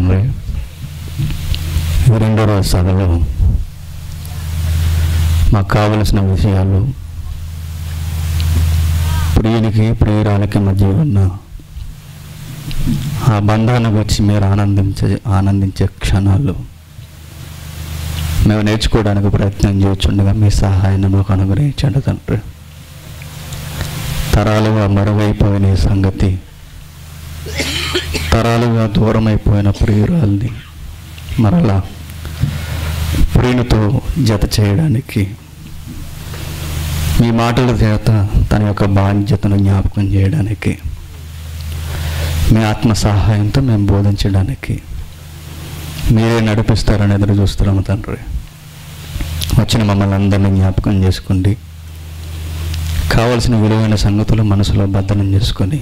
తండ్రి ఈ రెండో రోజు సభలో మాకు కావలసిన విషయాలు ప్రియునికి ప్రియురాలకి మధ్య ఉన్న ఆ బంధాన్ని గురించి మీరు ఆనందించే ఆనందించే క్షణాలు మేము నేర్చుకోవడానికి ప్రయత్నం చేయొచ్చుండగా మీ సహాయాన్ని మాకు అనుగ్రహించండి తండ్రి తరాలుగా మరుగైపోయిన ఈ సంగతి తరాలుగా దూరం అయిపోయిన ప్రియురాల్ని మరలా ప్రియులతో జత చేయడానికి మీ మాటల చేత తన యొక్క బాధ్యతను జ్ఞాపకం చేయడానికి మీ ఆత్మ సహాయంతో మేము బోధించడానికి మీరే నడిపిస్తారని ఎదురు చూస్తున్నాము తండ్రి వచ్చిన మమ్మల్ని అందరినీ జ్ఞాపకం చేసుకోండి కావలసిన విలువైన సంగతులు మనసులో భద్రం చేసుకొని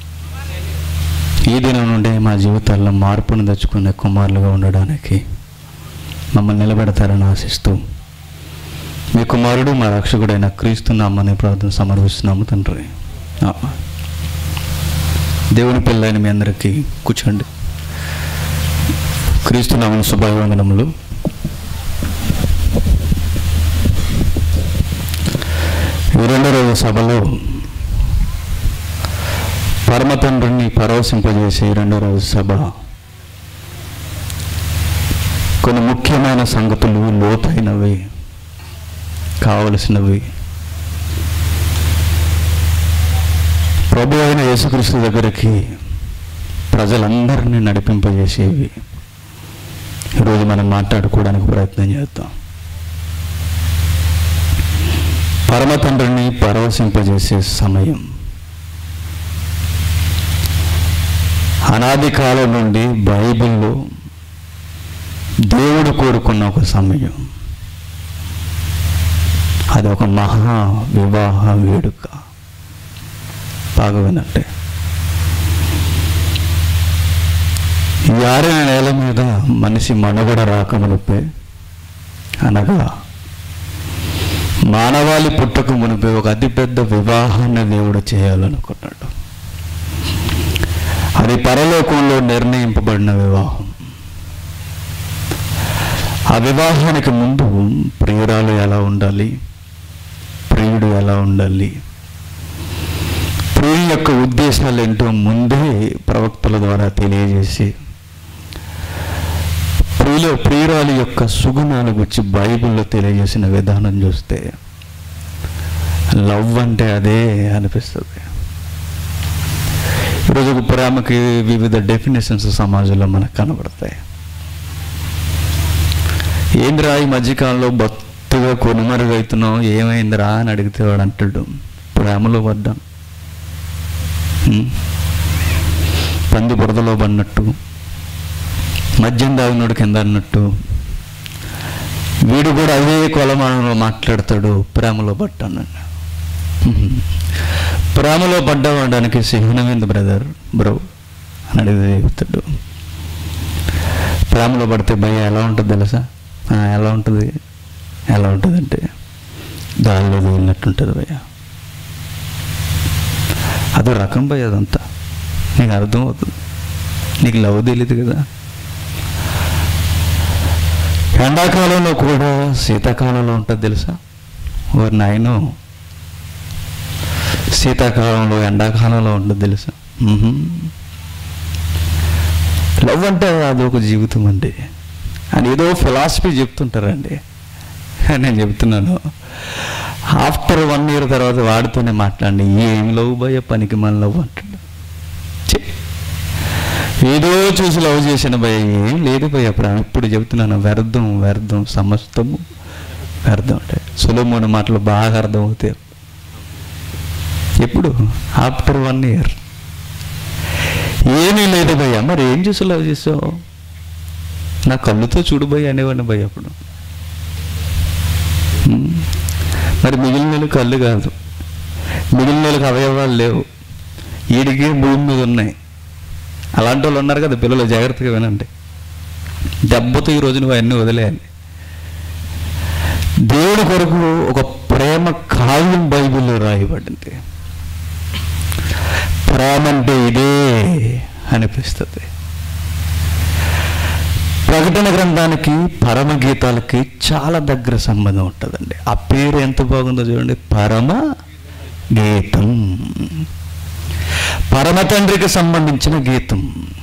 ఈ దినం నుండి మా జీవితాల్లో మార్పును తెచ్చుకునే కుమారులుగా ఉండడానికి మమ్మల్ని నిలబెడతారని ఆశిస్తూ మీ కుమారుడు మా రక్షకుడైన క్రీస్తు నామని ప్రార్థన సమర్పిస్తున్నాము తండ్రి ఆమేన్. దేవుని పిల్లైన మీ అందరికీ కూర్చోండి క్రీస్తు నామన శుభాభివందనములు ఈ రెండో రోజు సభలో పరమ తండ్రిని పరవశింపజేసే ఈ రెండో రోజు సభ కొన్ని ముఖ్యమైన సంగతులు లోతైనవి కావలసినవి ప్రభు అయిన యేసుక్రీస్తు దగ్గరికి ప్రజలందరినీ నడిపింపజేసేవి ఈరోజు మనం మాట్లాడుకోవడానికి ప్రయత్నం చేద్దాం పరమ తండ్రిని పరవశింపజేసే సమయం అనాది కాలం నుండి బైబిల్లో దేవుడు కోరుకున్న ఒక సమయం అది ఒక మహా వివాహ వేడుక బాగా వినంటే ఈ ఆరిన నేల మీద మనిషి మనుగడ రాకమునిపే అనగా మానవాళి పుట్టక మునిపే ఒక అతిపెద్ద వివాహాన్ని దేవుడు చేయాలనుకున్నాడు అది పరలోకంలో నిర్ణయింపబడిన వివాహం ఆ వివాహానికి ముందు ప్రియురాలు ఎలా ఉండాలి ప్రియుడు ఎలా ఉండాలి ప్రియుని యొక్క ఉద్దేశాలు ఏంటో ముందే ప్రవక్తల ద్వారా తెలియజేసి ప్రియుల ప్రియురాలి యొక్క సుగుణాల గురించి బైబిల్లో తెలియజేసిన విధానం చూస్తే లవ్ అంటే అదే అనిపిస్తుంది ఈరోజు ఒక ప్రేమకి వివిధ డెఫినేషన్స్ సమాజంలో మనకు కనబడతాయి ఏందిరా ఈ మధ్యకాలంలో బొత్తుగా కొనుమరుగవుతున్నావు ఏమైందిరా అని అడిగితే వాడు అంటాడు ప్రేమలో పడ్డాను హ్మ్. పంది బురదలో పడినట్టు మద్యం దాగినోడు కింద అన్నట్టు వీడు కూడా అదే కొలమానంలో మాట్లాడతాడు ప్రేమలో పడ్డాను హ్మ్. ప్రేమలో పడ్డావడానికి చిహ్నం ఏంది బ్రదర్ బ్రో అని అడిగితే చెప్తాడు ప్రేమలో పడితే భయ ఎలా ఉంటుంది తెలుసా "ఆ, ఎలా ఉంటుంది ఎలా ఉంటుంది అంటే గాల్లో వెళ్ళినట్టుంటుంది భయ అదో రకం భయ అదంతా నీకు అర్థమవుతుంది నీకు లవ్ తెలియదు కదా ఎండాకాలంలో కూడా శీతాకాలంలో ఉంటుంది తెలుసా వారి నాయన శీతాకాలంలో ఎండాకాలంలో ఉంటుంది తెలుసా మ్మ్హ్మ్. లవ్ అంటే అది ఒక జీవితం అండి అని ఏదో ఫిలాసఫీ చెప్తుంటారండి నేను చెప్తున్నాను ఆఫ్టర్ వన్ ఇయర్ తర్వాత వాడితోనే మాట్లాడి ఏం లవ్ భయ పనికి మన లవ్ అంటాడు ఛీ. ఏదో చూసి లవ్ చేసిన భయ ఏం లేదు భయ అప్పుడు ఇప్పుడు చెబుతున్నాను వ్యర్థం వ్యర్థం సమస్తము వ్యర్థం అంటే సులభమైన మాటలు బాగా అర్థమవుతాయి ఎప్పుడు ఆఫ్టర్ వన్ ఇయర్ ఏమీ లేదు భయ్య మరి ఏం చూసి లవ్ చేసావు నా కళ్ళుతో చూడు భయ్య అనేవాడిని భయ్య అప్పుడు ఉమ్. మరి మిగిలిన నెలలు కళ్ళు కాదు మిగిలిన నెలకు అవయవాలు లేవు ఈడికి భూమి మీద ఉన్నాయి అలాంటి వాళ్ళు ఉన్నారు కదా పిల్లలు జాగ్రత్తగా వినండి దెబ్బతో ఈ రోజు నువ్వు అన్నీ వదిలేయాలి దేవుడి కొరకు ఒక ప్రేమ కావ్యం బైబిల్లో రాయబడింది ప్రేమ అంటే ఇదే అనిపిస్తుంది ప్రకటన గ్రంథానికి పరమగీతాలకి చాలా దగ్గర సంబంధం ఉంటుందండి ఆ పేరు ఎంత బాగుందో చూడండి పరమ గీతం పరమ తండ్రికి సంబంధించిన గీతం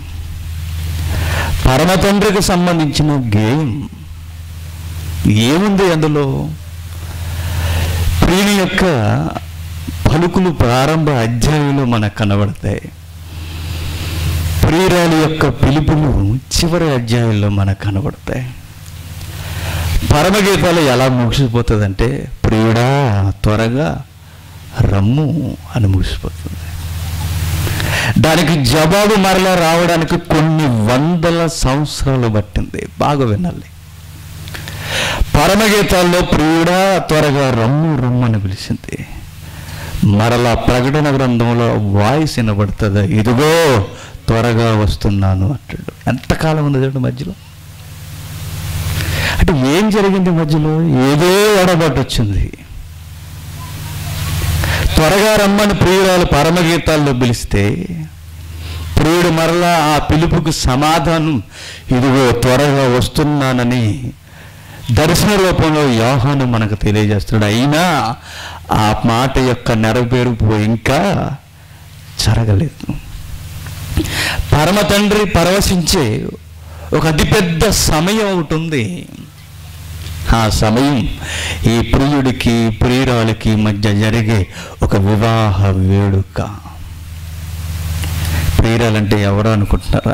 పరమ తండ్రికి సంబంధించిన గేమ్ ఏముంది అందులో ప్రియుని యొక్క పలుకులు ప్రారంభ అధ్యాయంలో మనకు కనబడతాయి ప్రియురాలి యొక్క పిలుపులు చివరి అధ్యాయంలో మనకు కనబడతాయి పరమగీతాలు ఎలా ముగిసిపోతుందంటే ప్రియుడా త్వరగా రమ్ము అని ముగిసిపోతుంది దానికి జవాబు మరలా రావడానికి కొన్ని వందల సంవత్సరాలు పట్టింది బాగా వినాలి పరమగీతాల్లో ప్రియుడా త్వరగా రమ్ము రమ్ము అని పిలిచింది మరలా ప్రకటన గ్రంథంలో వాయిస్ వినబడుతుంది ఇదిగో త్వరగా వస్తున్నాను అంటాడు ఎంతకాలం ఉంది చూడండి మధ్యలో అంటే ఏం జరిగింది మధ్యలో ఏదో ఎడబాటు వచ్చింది త్వరగా రమ్మని ప్రియురాలు పరమగీతాల్లో పిలిస్తే ప్రియుడు మరలా ఆ పిలుపుకు సమాధానం ఇదిగో త్వరగా వస్తున్నానని దర్శన రూపంలో యోహాను మనకు తెలియజేస్తున్నాడు అయినా ఆ మాట యొక్క నెరవేర్పు ఇంకా జరగలేదు పరమ తండ్రి పరవశించే ఒక అతిపెద్ద సమయం ఒకటి ఉంది ఆ సమయం ఈ ప్రియుడికి ప్రియురాలికి మధ్య జరిగే ఒక వివాహ వేడుక ప్రియురాలంటే ఎవరో అనుకుంటున్నారా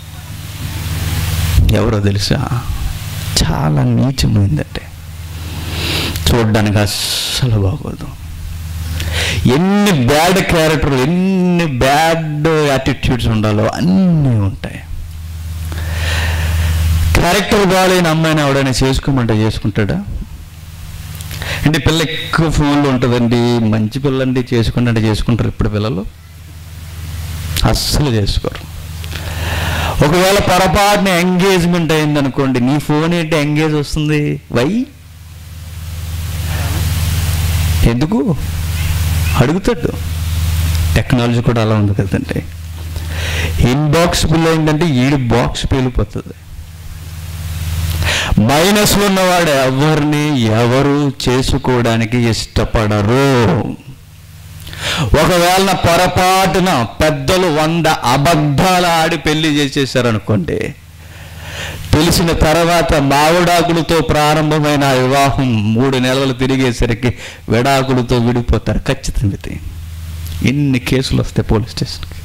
ఎవరో తెలుసా చాలా నీచమైందంటే చూడడానికి అస్సలు బాగోదు ఎన్ని బ్యాడ్ క్యారెక్టర్లు ఎన్ని బ్యాడ్ యాటిట్యూడ్స్ ఉండాలో అన్నీ ఉంటాయి క్యారెక్టర్ బాగాలేని అమ్మాయిని ఎవడైనా చేసుకోమంటే చేసుకుంటాడా అంటే పిల్ల ఎక్కువ ఫోన్లో ఉంటుందండి మంచి పిల్లండి చేసుకుంటే చేసుకుంటారు ఇప్పుడు పిల్లలు అస్సలు చేసుకోరు ఒకవేళ పొరపాటున ఎంగేజ్మెంట్ అయింది అనుకోండి నీ ఫోన్ ఏంటి ఎంగేజ్ వస్తుంది వై ఎందుకు అడుగుతాడు టెక్నాలజీ కూడా అలా ఉంది కదండి ఇన్బాక్స్ పిల్ల ఏంటంటే ఈడి బాక్స్ పేలిపోతుంది మైనస్ ఉన్నవాడు ఎవరిని ఎవరు చేసుకోవడానికి ఇష్టపడరు ఒకవేళ నా పొరపాటున పెద్దలు వంద అబద్ధాలు ఆడి పెళ్లి చేసేసారనుకోండి తెలిసిన తర్వాత మావిడాకులతో ప్రారంభమైన ఆ వివాహం మూడు నెలలు తిరిగేసరికి విడాకులతో విడిపోతారు ఖచ్చితంగా ఇది ఎన్ని కేసులు వస్తాయి పోలీస్ స్టేషన్కి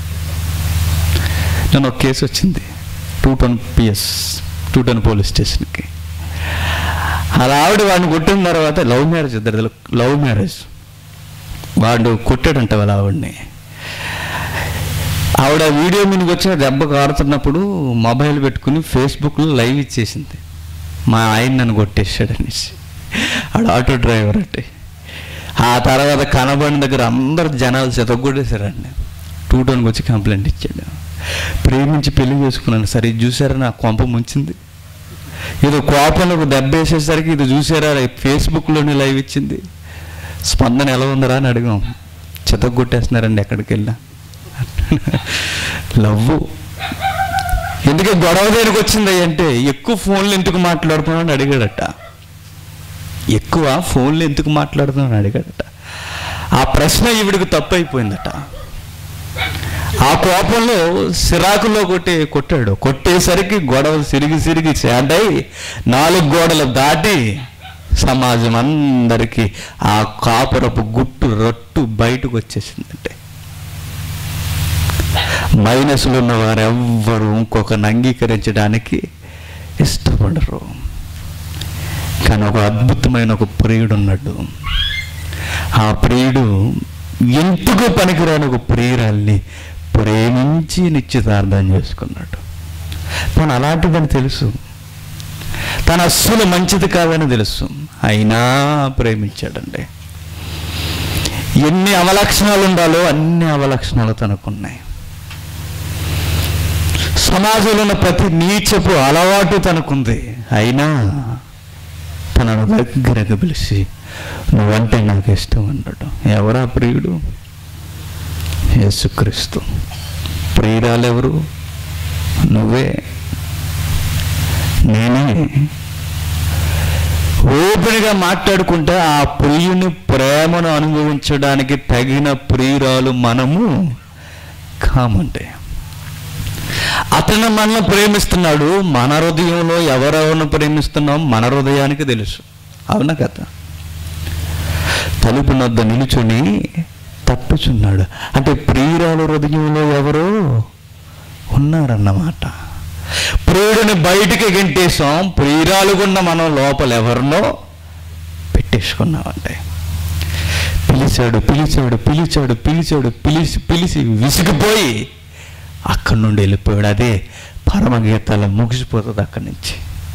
నేను ఒక కేసు వచ్చింది two town PS two town police స్టేషన్కి అలా ఆవిడ వాడిని కొట్టిన తర్వాత లవ్ మ్యారేజ్ ఇద్దరు లవ్ మ్యారేజ్ వాడు కొట్టాడంట వాళ్ళ ఆవిడని ఆవిడ వీడియో మీదకి వచ్చిన దెబ్బ కారుతున్నప్పుడు మొబైల్ పెట్టుకుని ఫేస్బుక్లో లైవ్ ఇచ్చేసింది మా ఆయన నన్ను కొట్టేశాడు అనేసి ఆవిడ ఆటో డ్రైవర్ అంటే ఆ తర్వాత కనబడిన దగ్గర అందరు జనాలు చెతగొట్టేశారండి టూ టౌన్కి వచ్చి కంప్లైంట్ ఇచ్చాడు ప్రేమించి పెళ్లి చేసుకున్నాను సరే ఇది చూసారా నా కొంప ముంచింది ఏదో కోపంలో ఒక దెబ్బ వేసేసరికి ఇది చూసారా ఫేస్బుక్లోనే లైవ్ ఇచ్చింది స్పందన ఎలా ఉందరా అని అడిగాం చెతగొట్టేస్తున్నారండి ఎక్కడికి వెళ్ళా లవ్వు ఎందుకే గొడవ దేనికి వచ్చింది అంటే ఎక్కువ ఫోన్లు ఎందుకు మాట్లాడుతున్నావు అని అడిగాడట ఎక్కువ ఫోన్లు ఎందుకు మాట్లాడుతున్నావు అని అడిగాడట ఆ ప్రశ్న ఈవిడికి తప్పు అయిపోయిందట ఆ కోపంలో సిరాకులో కొట్టి కొట్టాడు కొట్టేసరికి గొడవలు సిరిగి సిరిగి చేడై నాలుగు గోడలు దాటి సమాజం అందరికీ ఆ కాపురపు గుట్టు రొట్టు బయటకు వచ్చేసిందంటే మైనస్లో ఉన్న వారు ఎవ్వరు ఇంకొకరిని అంగీకరించడానికి ఇష్టపడరు కానీ ఒక అద్భుతమైన ఒక ప్రియుడు ఉన్నాడు ఆ ప్రియుడు ఎందుకు పనికిరాని ఒక ప్రియురాల్ని ప్రేమించి నిశ్చితార్థం చేసుకున్నాడు తను అలాంటిదని తెలుసు తను అస్సలు మంచిది కాదని తెలుసు అయినా ప్రేమించాడండి ఎన్ని అవలక్షణాలు ఉండాలో అన్ని అవలక్షణాలు తనకున్నాయి సమాజంలో ఉన్న ప్రతి నీచపు అలవాటు తనకుంది అయినా తనను దగ్గరకు పిలిచి నువ్వంటే నాకు ఇష్టం అన్నాడు ఎవరా ప్రియుడు యేసుక్రీస్తు ప్రియురాలు ఎవరు నువ్వే నేనే ఓపెన్గా మాట్లాడుకుంటే ఆ ప్రియుని ప్రేమను అనుభవించడానికి తగిన ప్రియురాలు మనము కామంటే అతను మనల్ని ప్రేమిస్తున్నాడు మన హృదయంలో ఎవరెవరిని ప్రేమిస్తున్నాం మన హృదయానికి తెలుసు అవునా కదా తలుపు నద్ద నిలుచుని తట్టుచున్నాడు అంటే ప్రియురాలు హృదయంలో ఎవరు ఉన్నారన్నమాట ప్రియుడిని బయటికి గెంటేసాం ప్రియురాలుగున్న మనం లోపల ఎవరినో పెట్టేసుకున్నామంటే పిలిచాడు పిలిచాడు పిలిచాడు పిలిచాడు పిలిచి పిలిచి విసిగిపోయి అక్కడి నుండి వెళ్ళిపోయాడు అదే పరమగీతాలు ముగిసిపోతుంది అక్కడి నుంచి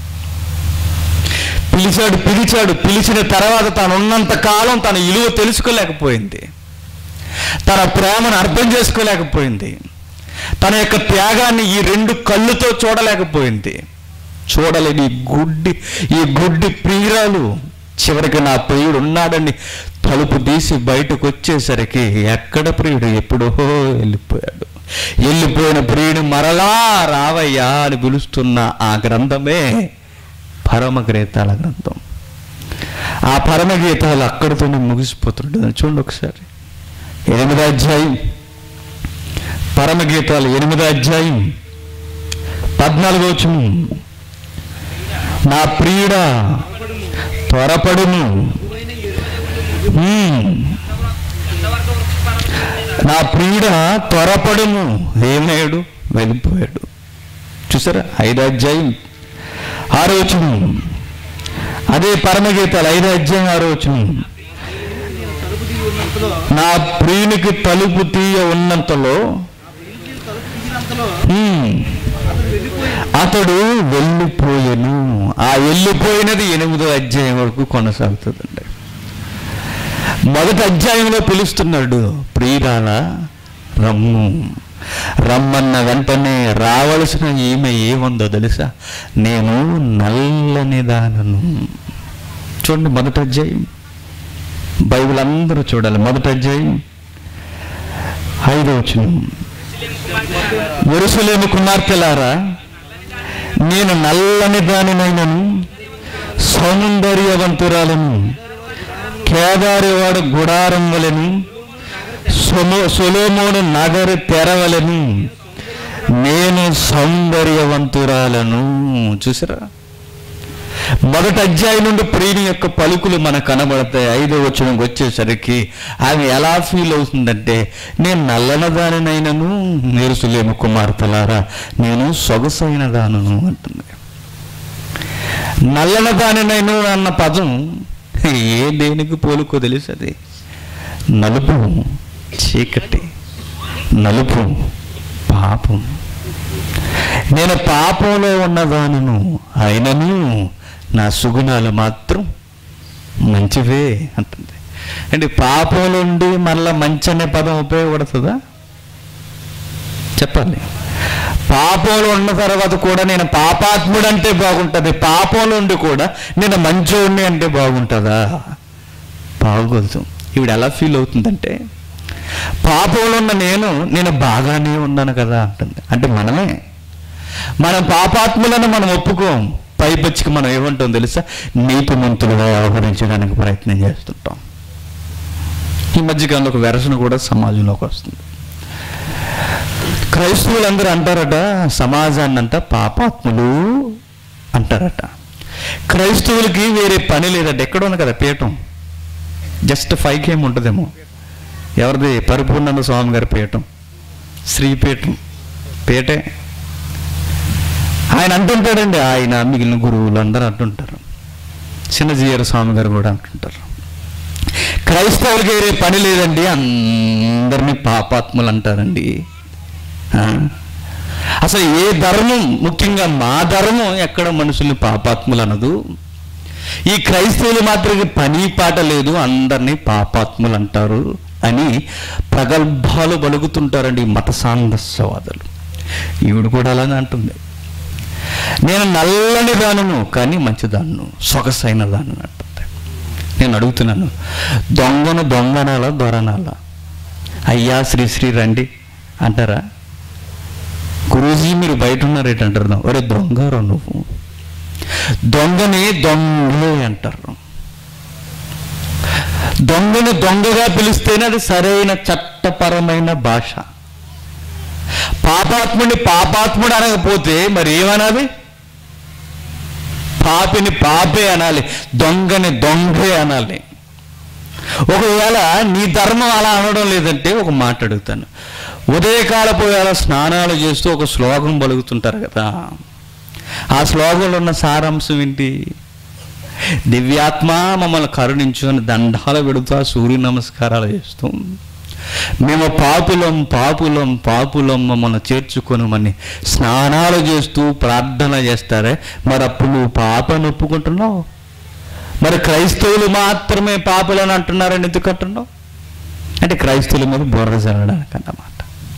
పిలిచాడు పిలిచాడు పిలిచిన తర్వాత తాను ఉన్నంత కాలం తన ఇలువ తెలుసుకోలేకపోయింది తన ప్రేమను అర్థం చేసుకోలేకపోయింది తన యొక్క త్యాగాన్ని ఈ రెండు కళ్ళుతో చూడలేకపోయింది చూడలేని ఈ గుడ్డి ఈ గుడ్డి ప్రియురాలు చివరికి నా ప్రియుడు ఉన్నాడని తలుపు తీసి బయటకు వచ్చేసరికి ఎక్కడ ప్రియుడు ఎప్పుడో వెళ్ళిపోయాడు వెళ్ళిపోయిన ప్రియుడు మరలా రావయ్యా అని పిలుస్తున్న ఆ గ్రంథమే పరమగీతాల గ్రంథం ఆ పరమగీతాలు అక్కడితోనే ముగిసిపోతుంటుంది చూడండి ఒకసారి ఎనిమిదో అధ్యాయం పరమగీతాలు ఎనిమిదో అధ్యాయం పద్నాలుగో వచనం నా ప్రియుడా త్వరపడును హ్మ్. నా ప్రియుడ త్వరపడును ఏమయ్యాడు వెళ్ళిపోయాడు చూసారా ఐదో అధ్యాయం ఆరో వచనం అదే పరమగీతాలు ఐదో అధ్యాయం ఆరో వచనం నా ప్రియునికి తలుపు తీయ ఉన్నంతలో హ్మ్, అతడు వెళ్ళిపోయెను ఆ వెళ్ళిపోయినది ఎనిమిదో అధ్యాయం వరకు కొనసాగుతుందండి మొదటి అధ్యాయంలో పిలుస్తున్నాడు ప్రియురాల రమ్ము రమ్మన్న వెంటనే రావలసిన ఈమె ఏముందో తెలుసా నేను నల్లని దానను చూడండి మొదటి అధ్యాయం బైబిల్ అందరూ చూడాలి మొదటి అధ్యాయం ఐదో వచనం ఎరుసలేము కుమార్తెలారా నేను నల్లని దానినైనను సౌందర్యవంతురాలను కేదారివాడు గుడారం వలెను సొలో సొలోమోను నగరు తెరవలను నేను సౌందర్యవంతురాలను చూసారా మొదటి అధ్యాయం నుండి ప్రియుని యొక్క పలుకులు మనకు కనబడతాయి ఐదో వచనంకి వచ్చేసరికి ఆమె ఎలా ఫీల్ అవుతుందంటే నేను నల్లన దానినైనను నేరుసులేము కుమార్తెలారా నేను సొగసైన దానను అంటుంది నల్లన దానినైను అన్న పదం ఏ దేనికి పోలుకో తెలుసు అది నలుపు చీకటి నలుపు పాపం నేను పాపంలో ఉన్నదానను అయినను నా సుగుణాలు మాత్రం మంచివే అంటుంది అంటే పాపంలో ఉండి మళ్ళా మంచి అనే పదం ఉపయోగపడుతుందా చెప్పాలి పాపంలో ఉన్న తర్వాత కూడా నేను పాపాత్ముడు అంటే బాగుంటుంది పాపంలో ఉండి కూడా నేను మంచోడిని అంటే బాగుంటుందా బాగోదు ఈవిడ ఎలా ఫీల్ అవుతుందంటే పాపంలో ఉన్న నేను నేను బాగానే ఉన్నాను కదా అంటుంది అంటే మనమే మనం పాపాత్ములను మనం ఒప్పుకోం పైపచ్చికి మనం ఏమంటాం తెలుసా నీతిమంతులుగా వ్యవహరించడానికి ప్రయత్నం చేస్తుంటాం ఈ మధ్యకాలంలో ఒక వెరసన కూడా సమాజంలోకి వస్తుంది క్రైస్తవులందరూ అంటారట సమాజాన్ని అంట పాపాత్ములు అంటారట క్రైస్తవులకి వేరే పని లేదట ఎక్కడ ఉంది కదా పీఠం జస్ట్ ఫైవ్ కేమ్ ఉంటుందేమో ఎవరిది పరిపూర్ణానంద స్వామి గారి పీఠం శ్రీపీఠం పీటే ఆయన అంటుంటాడండి ఆయన మిగిలిన గురువులు అందరూ అంటుంటారు చిన్నజీయర స్వామి గారు కూడా అంటుంటారు క్రైస్తవులకి వేరే పని లేదండి అందరినీ పాపాత్ములు అంటారండి ఆ? అసలు ఏ ధర్మం ముఖ్యంగా మా ధర్మం ఎక్కడ మనుషుల్ని పాపాత్ములు అనదు ఈ క్రైస్తవులు మాత్రమే పని పాట లేదు అందరినీ పాపాత్ములు అంటారు అని ప్రగల్భాలు పలుకుతుంటారండి ఈ మత సాందస్యవాదులు ఈవిడ కూడా అలానే అంటుంది నేను నల్లని దానను కానీ మంచిదాన్ను సొగసైన దానను అంటుంది నేను అడుగుతున్నాను దొంగను దొంగనాల దొరనాల అయ్యా శ్రీ శ్రీ రండి అంటారా గురూజీ మీరు బయట ఉన్నారేట అంటారు ఒరే దొంగారు నువ్వు దొంగని దొంగలే అంటారు దొంగని దొంగగా పిలిస్తేనే అది సరైన చట్టపరమైన భాష పాపాత్ముడిని పాపాత్ముడు అనకపోతే మరి ఏమనాలి పాపిని పాపే అనాలి దొంగని దొంగే అనాలి ఒకవేళ నీ ధర్మం అలా అనడం లేదంటే ఒక మాట అడుగుతాను ఉదయకాలపు వేళ స్నానాలు చేస్తూ ఒక శ్లోకం పలుకుతుంటారు కదా ఆ శ్లోకంలో ఉన్న సారాంశం ఏంటి దివ్యాత్మ మమ్మల్ని కరుణించు అని దండాలు పెడుతూ సూర్య నమస్కారాలు చేస్తూ మేము పాపులం పాపులం పాపులం మమ్మల్ని చేర్చుకొనమని స్నానాలు చేస్తూ ప్రార్థన చేస్తారే మరి అప్పుడు నువ్వు పాపని ఒప్పుకుంటున్నావు మరి క్రైస్తవులు మాత్రమే పాపులని అంటున్నారని ఎందుకు అంటున్నావు అంటే క్రైస్తవుల మీద బుర్ర చల్లడానికి అన్నమాట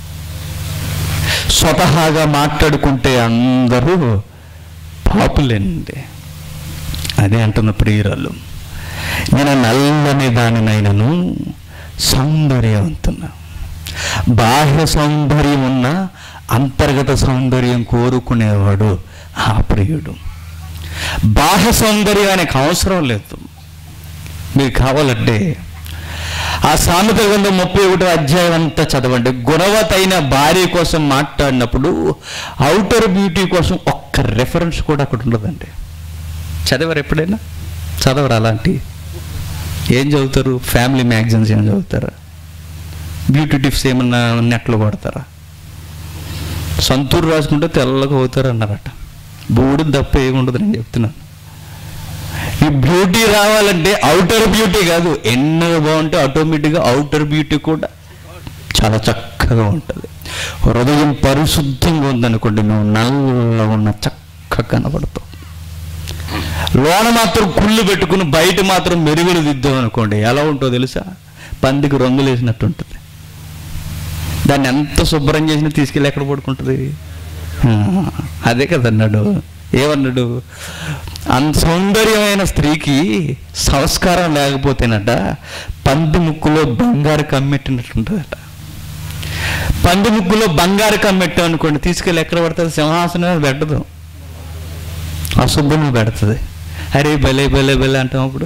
స్వతహాగా మాట్లాడుకుంటే అందరూ పాపులేనండి అదే అంటున్న ప్రియురాలు నేను నల్లని దానినైనను సౌందర్యవంతున్నా బాహ్య సౌందర్యం ఉన్న అంతర్గత సౌందర్యం కోరుకునేవాడు ఆ ప్రియుడు బాహ్య సౌందర్యం ఆయనకు అవసరం లేదు మీకు కావాలంటే ఆ సామెత గ్రంథం ముప్పై ఒకటో అధ్యాయం అంతా చదవండి గుణవతైన భార్య కోసం మాట్లాడినప్పుడు అవుటర్ బ్యూటీ కోసం ఒక్క రెఫరెన్స్ కూడా అక్కడ ఉండదండి చదివారు ఎప్పుడైనా చదవరు అలాంటి ఏం చదువుతారు ఫ్యామిలీ మ్యాగజైన్స్ ఏం చదువుతారా బ్యూటీ టిప్స్ ఏమన్నా నెట్లో కొడతారా సంతూరు రాసుకుంటే తెల్లగా అవుతారు అన్నారట బూడి తప్ప ఏముండదు నేను చెప్తున్నాను ఈ బ్యూటీ రావాలంటే అవుటర్ బ్యూటీ కాదు ఎన్నో బాగుంటే ఆటోమేటిక్గా అవుటర్ బ్యూటీ కూడా చాలా చక్కగా ఉంటుంది హృదయం పరిశుద్ధంగా ఉందనుకోండి నువ్వు నల్లగా ఉన్న చక్కగా కనబడతావు లోన మాత్రం కుళ్ళు పెట్టుకుని బయట మాత్రం మెరుగులు దిద్దాం అనుకోండి ఎలా ఉంటుందో తెలుసా పందికి రంగులు వేసినట్టు ఉంటుంది దాన్ని ఎంత శుభ్రం చేసినా తీసుకెళ్ళి ఎక్కడ పడుకుంటుంది ఆ, అదే కదన్నాడు ఏమన్నాడు అంత సౌందర్యమైన స్త్రీకి సంస్కారం లేకపోతేనట పంది ముక్కులో బంగారు కమ్మెట్టినట్టు ఉంటుందట పంది ముక్కులో బంగారు కమ్మెట్టాం అనుకోండి తీసుకెళ్ళి ఎక్కడ పడుతుంది సింహాసనం మీద పెట్టదు అశుభ్రం పెడుతుంది అరే భలే భలే భలే అంటాం అప్పుడు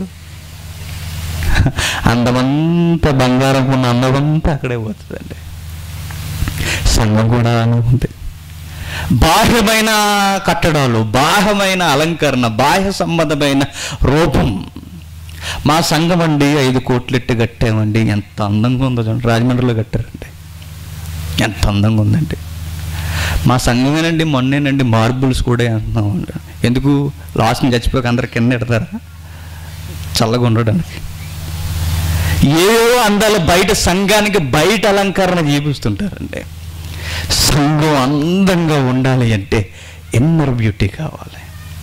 అందమంతా బంగారం ఉన్న అందమంతా అక్కడే పోతుందండి సంఘం కూడా అలానే ఉంది బాహ్యమైన కట్టడాలు బాహ్యమైన అలంకరణ బాహ్య సంబంధమైన రూపం మా సంఘం అండి ఐదు కోట్లెట్టు కట్టామండి ఎంత అందంగా ఉందో చూడండి రాజమండ్రిలో కట్టారండి ఎంత అందంగా ఉందండి మా సంఘమేనండి మొన్నేనండి మార్బుల్స్ కూడా అంటున్నాం ఎందుకు లాస్ట్ చచ్చిపోక అందరు కింద ఎడతారా చల్లగా ఉండడానికి ఏవో అందాలు బయట సంఘానికి బయట అలంకరణ చూపిస్తుంటారండి సంఘం అందంగా ఉండాలి అంటే ఇన్నర్ బ్యూటీ కావాలి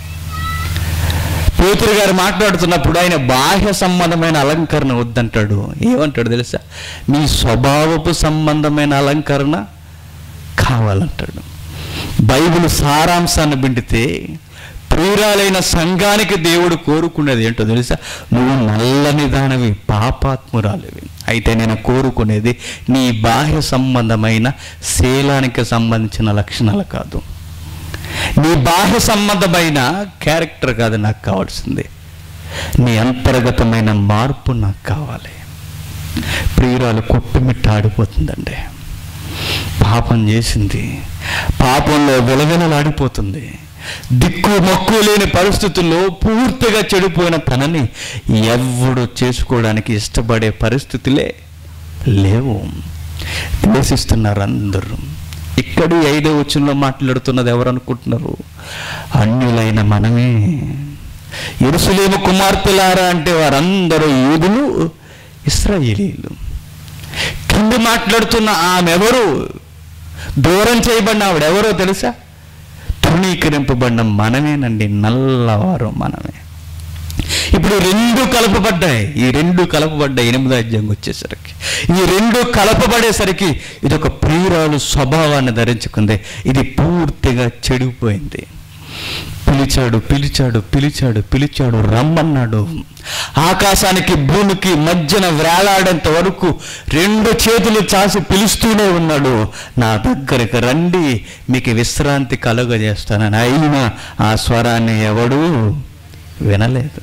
పేతురు గారు మాట్లాడుతున్నప్పుడు ఆయన బాహ్య సంబంధమైన అలంకరణ వద్దంటాడు ఏమంటాడు తెలుసా మీ స్వభావపు సంబంధమైన అలంకరణ కావాలంటాడు బైబిల్ సారాంశాన్ని బిండితే ప్రియురాలైన సంఘానికి దేవుడు కోరుకునేది ఏంటో తెలుసా నువ్వు నల్లని దానవి పాపాత్మురాలివి అయితే నేను కోరుకునేది నీ బాహ్య సంబంధమైన శీలానికి సంబంధించిన లక్షణాలు కాదు నీ బాహ్య సంబంధమైన క్యారెక్టర్ కాదు నాకు కావాల్సింది నీ అంతర్గతమైన మార్పు నాకు కావాలి ప్రియురాలు కొట్టుమిట్టాడిపోతుందండి పాపం చేసింది పాపంలో విలవిలలాడిపోతుంది దిక్కు మొక్కు లేని పరిస్థితుల్లో పూర్తిగా చెడిపోయిన తనని ఎవడు చేసుకోవడానికి ఇష్టపడే పరిస్థితులే లేవు ద్వేషిస్తున్నారు అందరూ ఇక్కడి ఐదో వచనంలో మాట్లాడుతున్నది ఎవరు అనుకుంటున్నారు అన్యులైన మనమే ఎరుసలేము కుమార్తెలారా అంటే వారందరూ యూదులు ఇస్రాయేలీలు కింద మాట్లాడుతున్న ఆమెవరు దూరం చేయబడిన ఆవిడెవరో తెలుసా తృణీకరింపబడిన మనమేనండి నల్లవారు మనమే ఇప్పుడు రెండు కలపబడ్డాయి ఈ రెండు కలపబడ్డాయి ఎనిమిదో అధ్యాయంకి వచ్చేసరికి ఈ రెండు కలపబడేసరికి ఇది ఒక ప్రియురాలు స్వభావాన్ని ధరించుకుంది ఇది పూర్తిగా చెడిపోయింది పిలిచాడు పిలిచాడు పిలిచాడు పిలిచాడు రమ్మన్నాడు ఆకాశానికి భూమికి మధ్యన వేలాడేంత వరకు రెండు చేతులు చాసి పిలుస్తూనే ఉన్నాడు నా దగ్గరికి రండి మీకు విశ్రాంతి కలుగజేస్తానని అయినా ఆ స్వరాన్ని ఎవడూ వినలేదు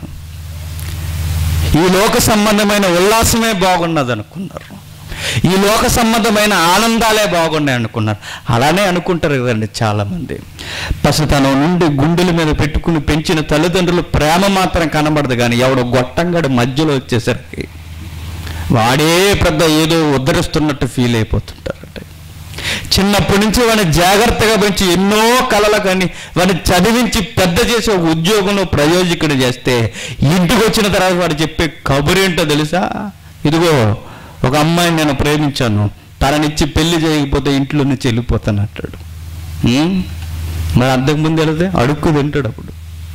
ఈ లోక సంబంధమైన ఉల్లాసమే బాగున్నది అనుకున్నారు ఈ లోక సంబంధమైన ఆనందాలే బాగున్నాయి అనుకున్నారు అలానే అనుకుంటారు కదండి చాలామంది పసితనం నుండి గుండెల మీద పెట్టుకుని పెంచిన తల్లిదండ్రులు ప్రేమ మాత్రం కనబడదు కానీ ఎవడో గొట్టంగడు మధ్యలో వచ్చేసరికి వాడే పెద్ద ఏదో ఉద్ధరిస్తున్నట్టు ఫీల్ అయిపోతుంటారట చిన్నప్పటి నుంచి వాడిని జాగ్రత్తగా పెంచి ఎన్నో కళలు కానీ వాడిని చదివించి పెద్ద చేసి ఒక ఉద్యోగంలో ప్రయోజకుడు చేస్తే ఇంటికి వచ్చిన తర్వాత వాడు చెప్పే కబురేంటో తెలుసా ఇదిగో ఒక అమ్మాయిని నేను ప్రేమించాను తననిచ్చి పెళ్లి చేయకపోతే ఇంట్లో నుంచి వెళ్ళిపోతాను అంటాడు ఉం? మరి అంతకుముందు వెళితే అడుక్కు తింటాడు అప్పుడు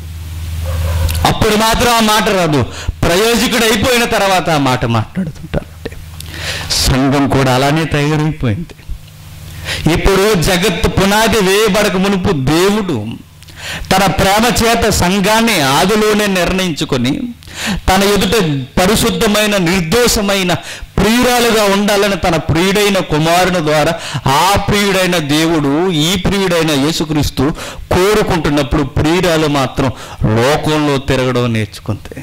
అప్పుడు మాత్రం ఆ మాట రాదు ప్రయోజకుడు అయిపోయిన తర్వాత ఆ మాట మాట్లాడుతుంటారంటే సంఘం కూడా అలానే తయారైపోయింది ఇప్పుడు జగత్తు పునాది వేయబడక మునుపు దేవుడు తన ప్రేమ చేత సంఘాన్ని ఆదిలోనే నిర్ణయించుకొని తన ఎదుట పరిశుద్ధమైన నిర్దోషమైన ప్రియురాలుగా ఉండాలని తన ప్రియుడైన కుమారుని ద్వారా ఆ ప్రియుడైన దేవుడు ఈ ప్రియుడైన యేసుక్రీస్తు కోరుకుంటున్నప్పుడు ప్రియురాలు మాత్రం లోకంలో తిరగడం నేర్చుకుంటే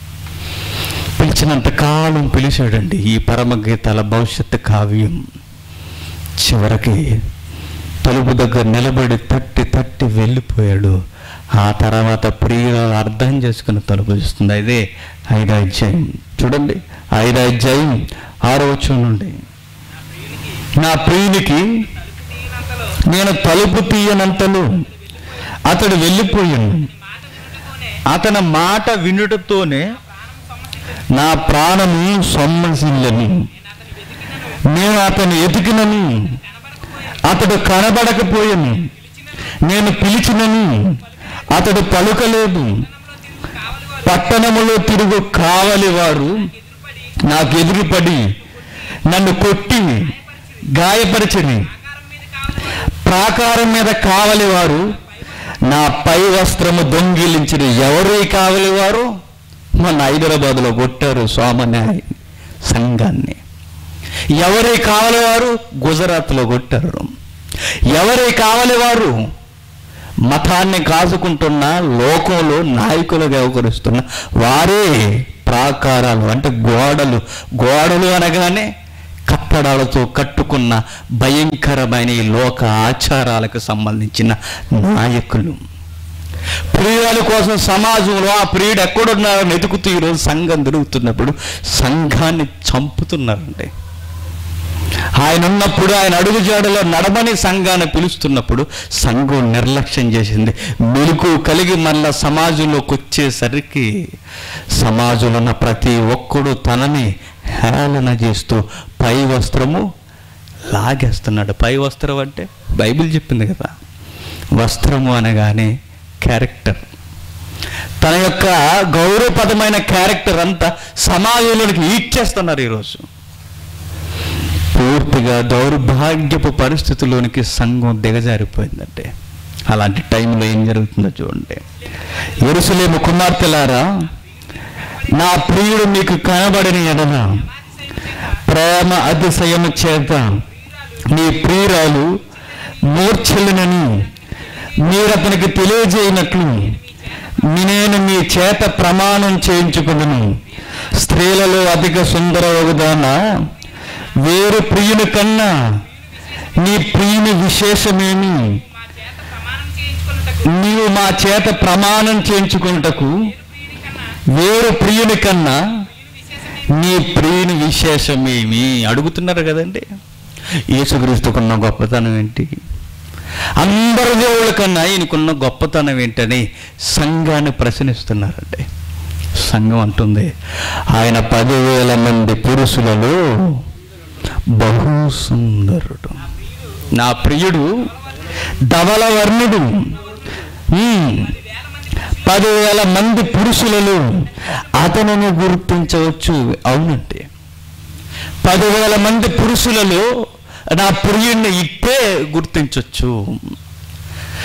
పిలిచినంత కాలం పిలిచాడండి ఈ పరమగీతాల భవిష్యత్తు కావ్యం చివరికి తలుపు దగ్గర నిలబడి తట్టి తట్టి వెళ్ళిపోయాడు ఆ తర్వాత ప్రియురాలు అర్థం చేసుకుని తలుపు చూస్తుంది అదే ఐదో అధ్యాయం చూడండి ఐదో అధ్యాయం ఆరో వచనం నుండి నా ప్రియునికి నేను తలుపు తీయనంతలో అతడు వెళ్ళిపోయాను అతని మాట వినుటతోనే నా ప్రాణము సొమ్మసిల్లని నేను అతను ఎతికినని అతడు కనబడకపోయాను నేను పిలిచినని అతడు పలుకలేదు పట్టణములో తిరుగు కావలి వారు నాకు ఎదురుపడి నన్ను కొట్టి గాయపరిచని ప్రాకారం మీద కావలి వారు నా పై వస్త్రము దొంగిలించిన ఎవరు ఈ కావలి వారు మొన్న హైదరాబాద్లో కొట్టారు సోమన్యాయ సంఘాన్ని ఎవరి కావలి వారు గుజరాత్లో కొట్టారు ఎవరి కావలి వారు మతాన్ని కాసుకుంటున్న లోకంలో నాయకులుగా వ్యవహరిస్తున్న వారే ప్రాకారాలు అంటే గోడలు గోడలు అనగానే కట్టడాలతో కట్టుకున్న భయంకరమైన ఈ లోక ఆచారాలకు సంబంధించిన నాయకులు ప్రియుల కోసం సమాజంలో ఆ ప్రియుడు ఎక్కడున్నారని వెతుకుతూ ఈరోజు సంఘం తిరుగుతున్నప్పుడు సంఘాన్ని చంపుతున్నారండి ఆయన ఉన్నప్పుడు ఆయన అడుగుజాడలో నడమని సంఘాన్ని పిలుస్తున్నప్పుడు సంఘం నిర్లక్ష్యం చేసింది మెలకు కలిగి మళ్ళా సమాజంలోకి వచ్చేసరికి సమాజంలో ఉన్న ప్రతి ఒక్కడు తనని హేళన చేస్తూ పై వస్త్రము లాగేస్తున్నాడు పై వస్త్రం అంటే బైబిల్ చెప్పింది కదా వస్త్రము అనగానే క్యారెక్టర్ తన యొక్క గౌరవపదమైన క్యారెక్టర్ అంతా సమాజంలోనికి ఈడ్చేస్తున్నారు ఈరోజు పూర్తిగా దౌర్భాగ్యపు పరిస్థితుల్లోనికి సంఘం దిగజారిపోయిందంటే అలాంటి టైంలో ఏం జరుగుతుందో చూడండి ఎరుసలేము కుమార్తెలారా నా ప్రియుడు మీకు కనబడని ఎడల ప్రేమ అతిశయము చేత మీ ప్రియురాలు మూర్ఛలునని మీరు అతనికి తెలియజేయనట్లు నేను మీ చేత ప్రమాణం చేయించుకున్నాను స్త్రీలలో అధిక సుందరవగుదాన వేరు ప్రియుని కన్నా నీ ప్రియుని విశేషమేమి నీవు మా చేత ప్రమాణం చేయించుకున్నటకు వేరు ప్రియుని కన్నా నీ ప్రియుని విశేషమేమి అడుగుతున్నారు కదండి యేసుక్రీస్తుకున్న గొప్పతనం ఏంటి అందరి దేవుళ్ళ కన్నా ఈయనకున్న గొప్పతనం ఏంటని సంఘాన్ని ప్రశ్నిస్తున్నారండి సంఘం అంటుంది ఆయన పదివేల మంది పురుషులలో బహు సుందరుడు నా ప్రియుడు ధవలవర్ణుడు ఉమ్, పదివేల మంది పురుషులలో అతనిని గుర్తించవచ్చు అవునండి పదివేల మంది పురుషులలో నా ప్రియుణ్ణి ఇట్టే గుర్తించవచ్చు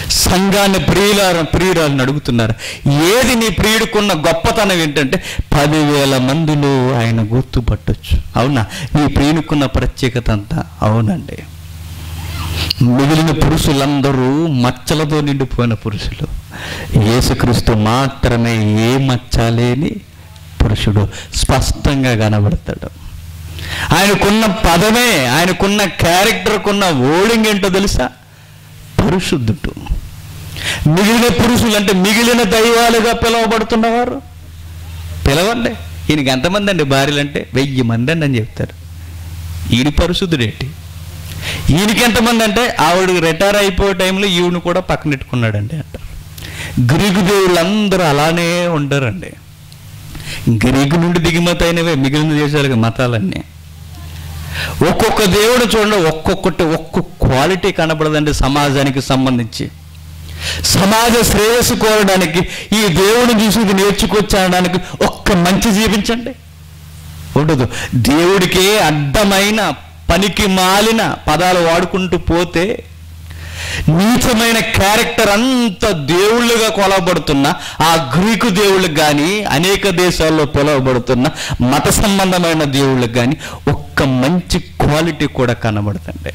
సంఘాన్ని ప్రియుల ప్రియురాలను అడుగుతున్నారు ఏది నీ ప్రియుడికున్న గొప్పతనం ఏంటంటే పదివేల మందిలో ఆయన గుర్తుపట్టొచ్చు అవునా నీ ప్రియునికున్న ప్రత్యేకత అంతా అవునండి మిగిలిన పురుషులందరూ మచ్చలతో నిండిపోయిన పురుషులు యేసుక్రీస్తు మాత్రమే ఏ మచ్చ లేని పురుషుడు స్పష్టంగా కనబడతాడు ఆయనకున్న పదమే ఆయనకున్న క్యారెక్టర్కున్న ఓడింగ్ ఏంటో తెలుసా పరిశుద్ధుడు మిగిలిన పురుషులు అంటే మిగిలిన దైవాలుగా పిలువబడుతున్నవారు పిలవండి ఈయనకి ఎంతమంది అండి భార్యలు అంటే వెయ్యి మంది అండి అని చెప్తారు ఈయన పరిశుద్ధుడేంటి ఈయనకి ఎంతమంది అంటే ఆవిడ రిటైర్ అయిపోయే టైంలో ఈవిని కూడా పక్కనెట్టుకున్నాడండి అంటారు గ్రీకు దేవుళ్ళందరూ అలానే ఉండరండి గ్రీకు నుండి దిగుమతి అయినవే మిగిలిన దేశాలకు మతాలన్నీ ఒక్కొక్క దేవుడు చూడండి ఒక్కొక్కటి ఒక్కొక్క క్వాలిటీ కనపడదండి సమాజానికి సంబంధించి సమాజ శ్రేయస్సు కోరడానికి ఈ దేవుని చూసి ఇది నేర్చుకొచ్చడానికి ఒక్క మంచి జీవించండి ఉండదు దేవుడికే అడ్డమైన పనికి మాలిన పదాలు వాడుకుంటూ పోతే నీచమైన క్యారెక్టర్ అంత దేవుళ్ళుగా కొలవబడుతున్న ఆ గ్రీకు దేవుళ్ళకి కానీ అనేక దేశాల్లో పిలువబడుతున్న మత సంబంధమైన దేవుళ్ళకి కానీ ఒక్క మంచి క్వాలిటీ కూడా కనబడుతుంది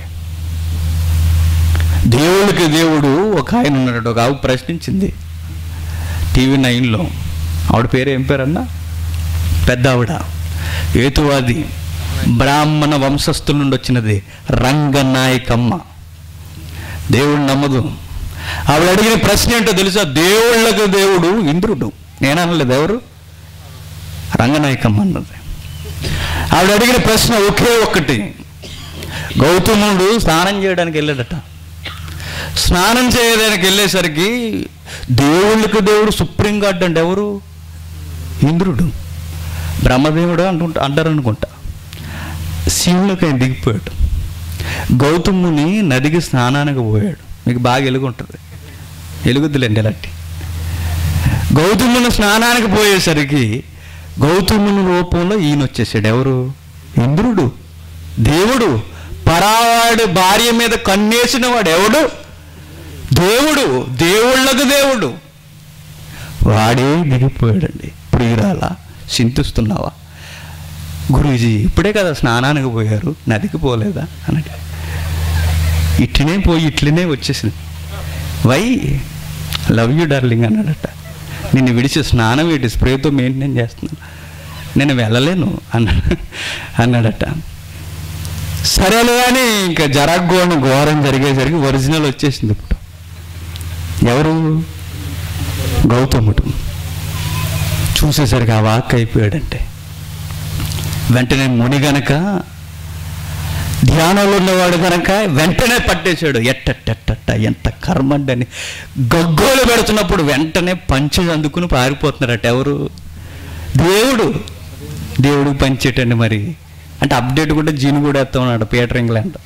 దేవుళ్ళకి దేవుడు ఒక ఆయన ఉన్నాడు ఒక ఆవు ప్రశ్నించింది టీవీ నైన్లో ఆవిడ పేరు ఏం పేరన్నా పెద్ద ఆవిడ ఏతువాది బ్రాహ్మణ వంశస్థుల నుండి వచ్చినది రంగనాయకమ్మ దేవుడు నమ్మదు ఆవిడ అడిగిన ప్రశ్న ఏంటో తెలుసా దేవుళ్ళకు దేవుడు ఇంద్రుడు నేననలేదు ఎవరు రంగనాయకమ్మ అన్నది ఆవిడ అడిగిన ప్రశ్న ఒకే ఒక్కటి గౌతముడు స్నానం చేయడానికి వెళ్ళాడట స్నానం చేయడానికి వెళ్ళేసరికి దేవుళ్ళకి దేవుడు సుప్రీం గాడ్ అంటే ఎవరు ఇంద్రుడు బ్రహ్మదేవుడు అంటుంటా అంటారు అనుకుంటా శివునికి ఆయన దిగిపోయాడు గౌతముని నదికి స్నానానికి పోయాడు మీకు బాగా ఎలుగుంటుంది ఎలుగుద్దులేండి ఇలాంటి గౌతముని స్నానానికి పోయేసరికి గౌతముని రూపంలో ఈయన వచ్చేసాడు ఎవరు ఇంద్రుడు దేవుడు పరావాడి భార్య మీద కన్నేసిన వాడు ఎవడు దేవుడు దేవుళ్ళకు దేవుడు వాడే దిగిపోయాడండి ప్రియురాలా చింతిస్తున్నావా గురూజీ ఇప్పుడే కదా స్నానానికి పోయారు నదికి పోలేదా అన్నట్టు ఇట్లనే పోయి ఇట్లనే వచ్చేసింది వై లవ్ యూ డార్లింగ్ అన్నాడట నిన్ను విడిచి స్నానం ఏంటి స్ప్రేతో మెయింటైన్ చేస్తున్నాను నేను వెళ్ళలేను అన్నాడు అన్నాడట సరేలే అని ఇంకా జరగోని ఘోరం జరిగేసరికి ఒరిజినల్ వచ్చేసింది ఇప్పుడు ఎవరు గౌతముడు చూసేసరికి ఆ వాక్ అయిపోయాడంటే వెంటనే ముని గనక ధ్యానంలో ఉన్నవాడు గనక వెంటనే పట్టేశాడు ఎట్టెట్టెట్ట ఎంత కర్మండని గగ్గోలు పెడుతున్నప్పుడు వెంటనే పంచి అందుకుని పారిపోతున్నారట ఎవరు దేవుడు దేవుడికి పంచేటండి మరి అంటే అప్డేట్ కూడా జీని కూడా ఎత్తా ఉన్నాడు పీటర్ ఇంగ్లాండ్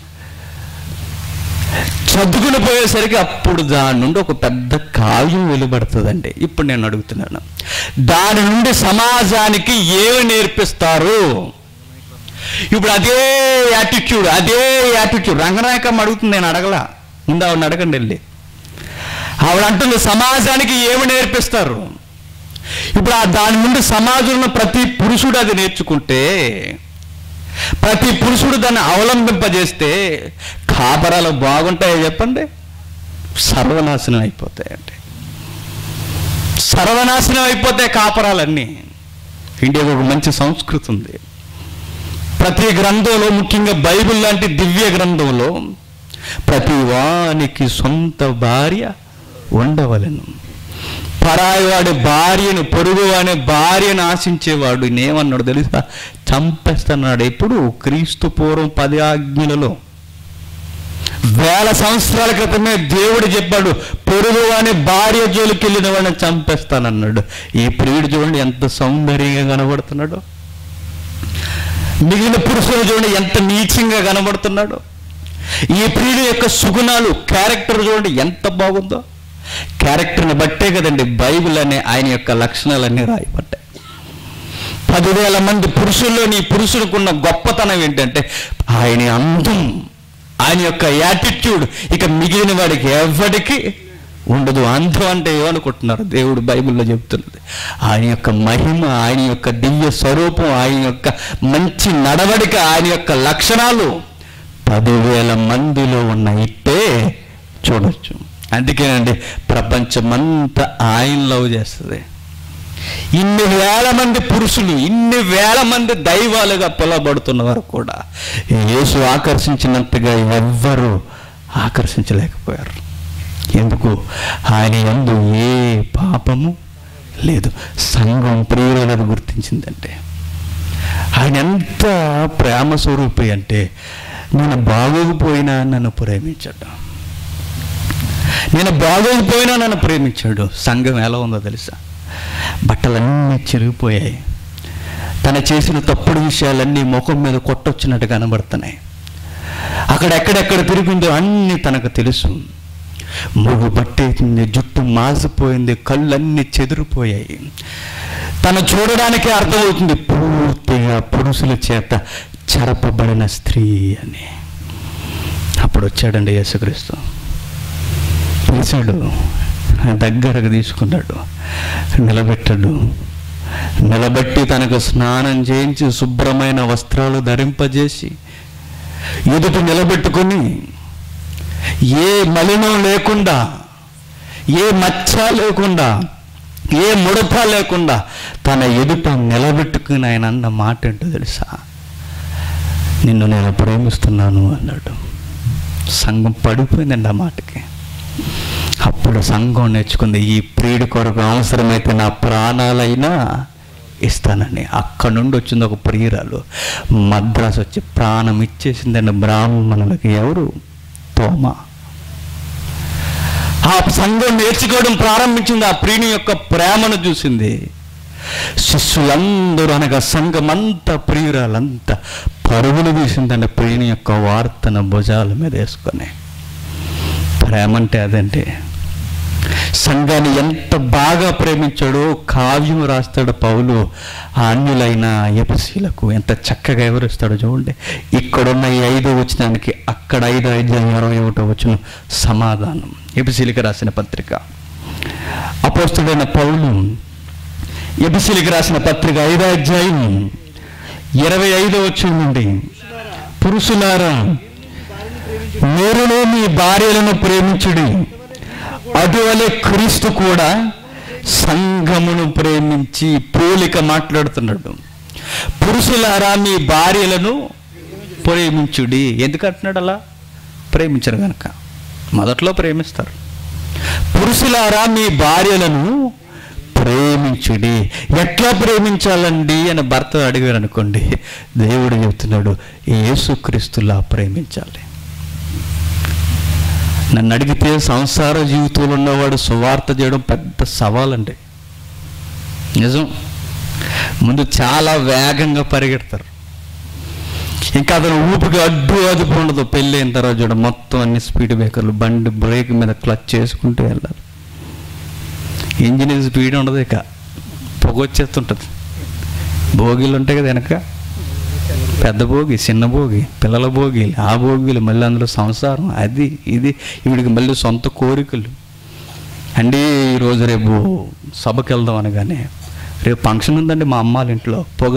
చదువుకుని పోయేసరికి అప్పుడు దాని నుండి ఒక పెద్ద కావ్యం వెలువడుతుందండి ఇప్పుడు నేను అడుగుతున్నాను దాని నుండి సమాజానికి ఏమి నేర్పిస్తారు ఇప్పుడు అదే యాటిట్యూడ్ అదే యాటిట్యూడ్ రంగనాయకమ్మ అడుగుతుంది నేను అడగలా ముందు ఆవిడ అడగండి వెళ్ళి ఆవిడ అంటుంది సమాజానికి ఏమి నేర్పిస్తారు ఇప్పుడు ఆ దాని నుండి సమాజంలో ప్రతి పురుషుడు అది నేర్చుకుంటే ప్రతి పురుషుడు దాన్ని అవలంబింపజేస్తే కాపరాలు బాగుంటాయో చెప్పండి సర్వనాశనం అయిపోతాయండి సర్వనాశనం అయిపోతాయి కాపరాలన్నీ ఇండియాకు ఒక మంచి సంస్కృతి ఉంది ప్రతి గ్రంథంలో ముఖ్యంగా బైబిల్ లాంటి దివ్య గ్రంథంలో ప్రతి వానికి సొంత భార్య ఉండవలను పరాయివాడి భార్యను పొరుగువాని భార్యను ఆశించేవాడు నేమన్నాడు తెలుసా చంపేస్తున్నాడు ఎప్పుడు క్రీస్తు పూర్వం పది ఆజ్ఞలలో వేల సంవత్సరాల క్రితమే దేవుడు చెప్పాడు పొరుగు అని భార్య జోలికి వెళ్ళిన వాడిని చంపేస్తానన్నాడు ఈ ప్రియుడు చూడండి ఎంత సౌందర్యంగా కనబడుతున్నాడు మిగిలిన పురుషులు చూడండి ఎంత నీచంగా కనబడుతున్నాడు ఈ ప్రియుడు యొక్క సుగుణాలు క్యారెక్టర్ చూడండి ఎంత బాగుందో క్యారెక్టర్ని బట్టే కదండి బైబిల్ అనే ఆయన యొక్క లక్షణాలన్నీ రాయబడ్డాయి పదివేల మంది పురుషుల్లో నీ పురుషుడికున్న గొప్పతనం ఏంటంటే ఆయన అందం ఆయన యొక్క యాటిట్యూడ్ ఇక మిగిలిన వాడికి ఎవరికి ఉండదు అందం అంటే ఏమనుకుంటున్నారు దేవుడు బైబిల్లో చెప్తున్నది ఆయన యొక్క మహిమ ఆయన యొక్క దివ్య స్వరూపం ఆయన యొక్క మంచి నడవడిక ఆయన యొక్క లక్షణాలు పదివేల మందిలో ఉన్న ఇట్టే చూడొచ్చు అందుకేనండి ప్రపంచమంతా ఆయన లవ్ చేస్తుంది ఇన్ని వేల మంది పురుషులు ఇన్ని వేల మంది దైవాలుగా పిలవబడుతున్నవారు కూడా యేసు ఆకర్షించినంతగా ఎవ్వరూ ఆకర్షించలేకపోయారు ఎందుకు ఆయన ఎందు ఏ పాపము లేదు సంఘం ప్రియులను గుర్తించిందంటే ఆయన ఎంత ప్రేమ స్వరూపి అంటే నేను బాగోకపోయినా నన్ను ప్రేమించాడు నేను బాగోకపోయినా నన్ను ప్రేమించాడు సంఘం ఎలా ఉందో తెలుసా బట్టలన్నీ చిరిగిపోయాయి తన చేసిన తప్పుడు విషయాలన్నీ ముఖం మీద కొట్టొచ్చినట్టు కనబడుతున్నాయి అక్కడెక్కడెక్కడ తిరిగిందో అన్నీ తనకు తెలుసు ముగు పట్టేసింది జుట్టు మాసిపోయింది కళ్ళన్నీ చెదిరిపోయాయి తను చూడడానికి అర్థమవుతుంది పూర్తిగా పురుషుల చేత చెరపబడిన స్త్రీ అని అప్పుడు వచ్చాడండి యేసుక్రీస్తు పిలిచాడు దగ్గరకు తీసుకున్నాడు నిలబెట్టాడు నిలబెట్టి తనకు స్నానం చేయించి శుభ్రమైన వస్త్రాలు ధరింపజేసి ఎదుట నిలబెట్టుకొని ఏ మలినం లేకుండా ఏ మచ్చ లేకుండా ఏ ముడత లేకుండా తన ఎదుట నిలబెట్టుకుని ఆయన అన్న మాట ఏంటో తెలుసా నిన్ను నేను ప్రేమిస్తున్నాను అన్నాడు సంఘం పడిపోయిందండి ఆ మాటకి అప్పుడు సంఘం నేర్చుకుంది ఈ ప్రియుడి కొరకు అవసరమైతే నా ప్రాణాలైనా ఇస్తానని అక్కడ నుండి వచ్చింది ఒక ప్రియురాలు మద్రాసు వచ్చి ప్రాణం ఇచ్చేసిందండి బ్రాహ్మణులకి ఎవరు తోమ ఆ సంఘం నేర్చుకోవడం ప్రారంభించింది ఆ ప్రియుని యొక్క ప్రేమను చూసింది శిష్యులందరూ అనగా సంఘమంతా ప్రియురాలంతా పరుగులు తీసిందండి ప్రియుని యొక్క వార్తను భుజాల మీద వేసుకొని ప్రేమ అంటే అదంటే సంఘాన్ని ఎంత బాగా ప్రేమించాడో కావ్యం రాస్తాడు పౌలు ఆ అన్యులైన ఎపసీలకు ఎంత చక్కగా వివరిస్తాడో చూడండి ఇక్కడున్న ఈ ఐదో వచనానికి అక్కడ ఐదో ఐదు ఇరవై ఒకటో వచ్చిన సమాధానం ఎపిసీలికి రాసిన పత్రిక అపోస్తుడైన పౌలు ఎపిసీలికి రాసిన పత్రిక ఐదో అధ్యాయం ఇరవై ఐదో వచ్చిన నుండి పురుషులారా మీరును మీ భార్యలను ప్రేమించుడి అటువలే క్రీస్తు కూడా సంఘమును ప్రేమించి పోలిక మాట్లాడుతున్నాడు పురుషులారా మీ భార్యలను ప్రేమించుడి ఎందుకు అంటున్నాడు అలా ప్రేమించరు కనుక మొదట్లో ప్రేమిస్తారు పురుషులారా మీ భార్యలను ప్రేమించుడి ఎట్లా ప్రేమించాలండి అని భర్త అడిగారు అనుకోండి దేవుడు చెప్తున్నాడు యేసుక్రీస్తులా ప్రేమించాలి నన్ను అడిగితే సంసార జీవితంలో ఉన్నవాడు సువార్త చేయడం పెద్ద సవాలండి నిజం ముందు చాలా వేగంగా పరిగెడతారు ఇంకా అతను ఊపికి అడ్డు అదుపు ఉండదు పెళ్ళి అయిన తర్వాత చూడ మొత్తం అన్ని స్పీడ్ బ్రేకర్లు బండి బ్రేక్ మీద క్లచ్ చేసుకుంటూ వెళ్ళాలి ఇంజిన్ స్పీడ్ ఉండదు ఇక పొగ వచ్చేస్తుంటుంది భోగిలు ఉంటాయి కదా వెనక పెద్ద భోగి చిన్న భోగి పిల్లల భోగిలు ఆ భోగిలు మళ్ళీ అందులో సంసారం అది ఇది వీడికి మళ్ళీ సొంత కోరికలు అండి ఈరోజు రేపు సభకి వెళ్దాం అనగానే రేపు ఫంక్షన్ ఉందండి మా అమ్మాళ్ళ ఇంట్లో పొగ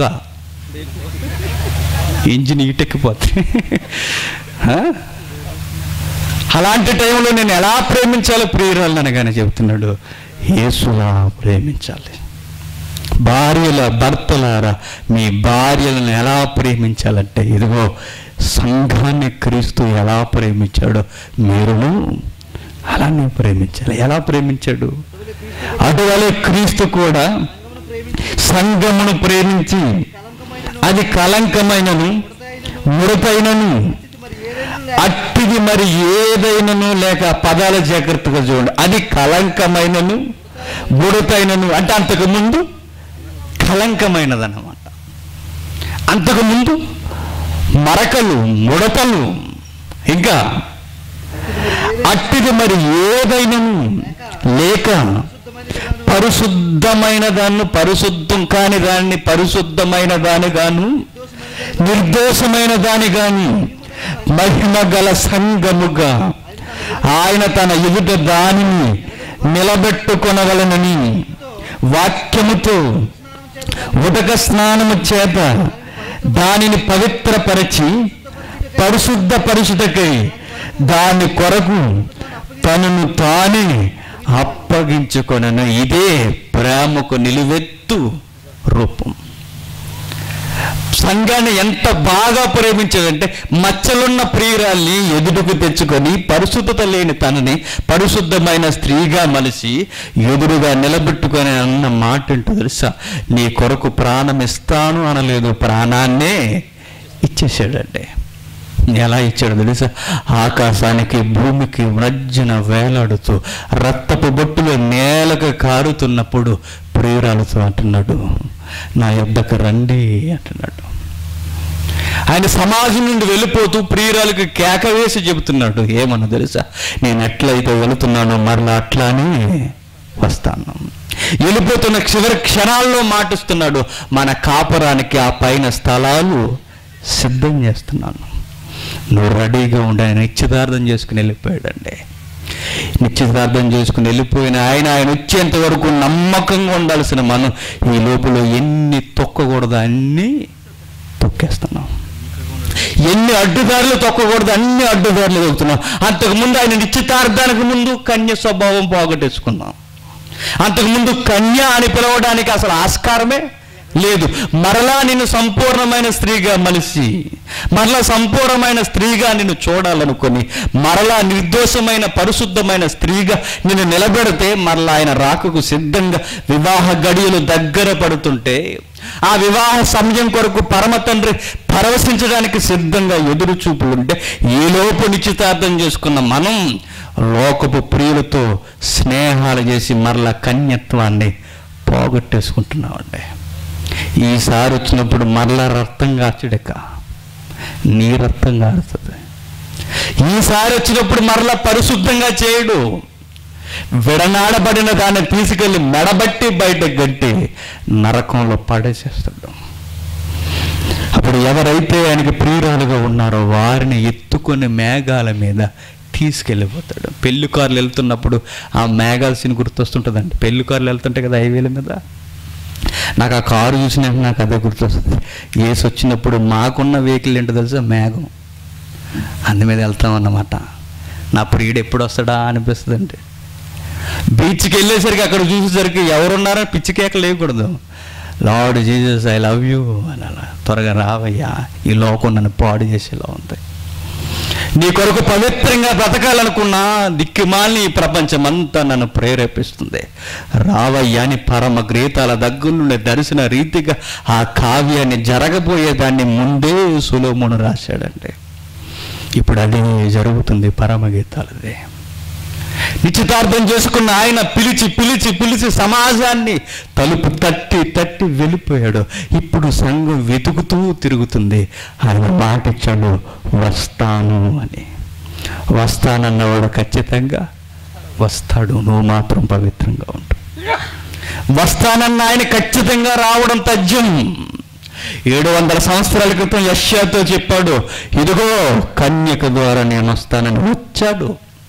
ఇంజిన్ ఈటెక్కిపోతుంది ఆ? అలాంటి టైంలో నేను ఎలా ప్రేమించాలో ప్రియురాలను అనగానే చెబుతున్నాడు యేసులా ప్రేమించాలి భార్యల భర్తలారా మీ భార్యలను ఎలా ప్రేమించాలంటే ఇదిగో సంఘాన్ని క్రీస్తు ఎలా ప్రేమించాడో మీరును అలానే ప్రేమించాలి ఎలా ప్రేమించాడు అటువలే క్రీస్తు కూడా సంఘమును ప్రేమించి అది కలంకమైనను ముడతైనను అట్టిది మరి ఏదైనను లేక పదాల జాగ్రత్తగా చూడండి అది కలంకమైనను ముడతైనను అంటే అంతకు ముందు కలంకమైనదన్నమాట అంతకు ముందు మరకలు ముడతలు ఇంకా అట్టిది మరి ఏదైనను లేక పరిశుద్ధమైన దాన్ని పరిశుద్ధం కాని దాన్ని పరిశుద్ధమైన దాని గాను నిర్దోషమైన దాని గాని మహిమ గల సంగముగా ఆయన తన ఎదుట దానిని నిలబెట్టుకొనవలనని వాక్యముతో ఉదక స్నానము చేత దానిని పవిత్రపరిచి పరిశుద్ధ పరిశుద్ధకై దాని కొరకు తనను తానే అప్పగించుకొనను ఇదే ప్రేమకు నిలువెత్తు రూపం సంఘాన్ని ఎంత బాగా ప్రేమించాడంటే మచ్చలున్న ప్రియురాల్ని ఎదురుకు తెచ్చుకొని పరిశుద్ధత లేని తనని పరిశుద్ధమైన స్త్రీగా మలిసి ఎదురుగా నిలబెట్టుకొని అన్న మాట ఏంటో తెలుసా నీ కొరకు ప్రాణం ఇస్తాను అనలేదు ప్రాణాన్నే ఇచ్చేసాడంటే ఎలా ఇచ్చాడు తెలుసా ఆకాశానికి భూమికి మధ్యన వేలాడుతూ రక్తపు బొట్టులు నేలకు కారుతున్నప్పుడు ప్రియురాలతో అంటున్నాడు నా యొద్దకు రండి అంటున్నాడు ఆయన సమాజం నుండి వెళ్ళిపోతూ ప్రియురాలకు కేక వేసి చెబుతున్నాడు ఏమన్నా తెలుసా నేను ఎట్లయితే వెళుతున్నానో మరలా అట్లానే వస్తాను వెళ్ళిపోతున్న చివరి క్షణాల్లో మాటిస్తున్నాడు మన కాపురానికి ఆ పైన స్థలాలు సిద్ధం చేస్తున్నాను నువ్వు రెడీగా ఉండి ఆయన నిశ్చితార్థం చేసుకుని వెళ్ళిపోయాడండి నిశ్చితార్థం చేసుకుని వెళ్ళిపోయిన ఆయన ఆయన వచ్చేంత వరకు నమ్మకంగా ఉండాల్సిన మనం ఈ లోపల ఎన్ని తొక్కకూడదు అన్నీ తొక్కేస్తున్నాం ఎన్ని అడ్డుదారులు తొక్కకూడదు అన్ని అడ్డుదారులు తొక్కుతున్నాం అంతకుముందు ఆయన నిశ్చితార్థానికి ముందు కన్య స్వభావం పోగొట్టేసుకున్నాం అంతకుముందు కన్య అని పిలవడానికి అసలు ఆస్కారమే లేదు మరలా నిన్ను సంపూర్ణమైన స్త్రీగా మలిసి మరలా సంపూర్ణమైన స్త్రీగా నిన్ను చూడాలనుకొని మరలా నిర్దోషమైన పరిశుద్ధమైన స్త్రీగా నిన్ను నిలబెడితే మరలా ఆయన రాకకు సిద్ధంగా వివాహ గడియలు దగ్గర పడుతుంటే ఆ వివాహ సమయం కొరకు పరమ తండ్రి పరవశించడానికి సిద్ధంగా ఎదురు చూపులుంటే ఈలోపు నిశ్చితార్థం చేసుకున్న మనం లోకపు ప్రియులతో స్నేహాలు చేసి మరలా కన్యత్వాన్ని పోగొట్టేసుకుంటున్నామండి ఈసారి వచ్చినప్పుడు మరలా రక్తం కాచుడక నీ రక్తం కారుతుంది ఈసారి వచ్చినప్పుడు మరలా పరిశుద్ధంగా చేయడు విడనాడబడిన దాన్ని తీసుకెళ్లి మెడబట్టి బయట గట్టి నరకంలో పడేసేస్తాడు అప్పుడు ఎవరైతే ఆయనకి ప్రియురాలుగా ఉన్నారో వారిని ఎత్తుకొని మేఘాల మీద తీసుకెళ్ళిపోతాడు పెళ్లి కార్లు వెళ్తున్నప్పుడు ఆ మేఘాల సీన్ గుర్తొస్తుంటుందండి పెళ్లి కార్లు వెళ్తుంటాయి కదా హైవేల మీద నాకు ఆ కారు చూసినాక నాకు అదే గుర్తొస్తుంది ఏసు వచ్చినప్పుడు మాకున్న వెహికల్ ఏంటో తెలుసా మేఘం అందు మీద వెళ్తామన్నమాట నా ప్రియుడు ఎప్పుడు వస్తాడా అనిపిస్తుంది అంటే బీచ్కి వెళ్ళేసరికి అక్కడ చూసేసరికి ఎవరున్నారో పిచ్చి కేక లేకూడదు lord Jesus I love you అని అలా త్వరగా రావయ్యా ఈ లోకం నన్ను పాడు చేసేలా ఉంది నీ కొరకు పవిత్రంగా బ్రతకాలనుకున్నా దిక్కుమాలిన ఈ ప్రపంచం అంతా నన్ను ప్రేరేపిస్తుంది రావయ్యా అని పరమ గ్రీతాల దగ్గర నుండి దర్శన రీతిగా ఆ కావ్యాన్ని జరగబోయేదాన్ని ముందే సులోమును రాశాడండి ఇప్పుడు అదే జరుగుతుంది పరమగీతాలదే నిశ్చితార్థం చేసుకున్న ఆయన పిలిచి పిలిచి పిలిచి సమాజాన్ని తలుపు తట్టి తట్టి వెళ్ళిపోయాడు ఇప్పుడు సంఘం వెతుకుతూ తిరుగుతుంది ఆయన మాట ఇచ్చాడు వస్తాను అని వస్తానన్నవాడు ఖచ్చితంగా వస్తాడు నువ్వు మాత్రం పవిత్రంగా ఉంటు వస్తానన్న ఆయన ఖచ్చితంగా రావడం తథ్యం ఏడు వందల సంవత్సరాల క్రితం యష్యాతో చెప్పాడు ఇదిగో కన్యక ద్వారా నేను వస్తానని వచ్చాడు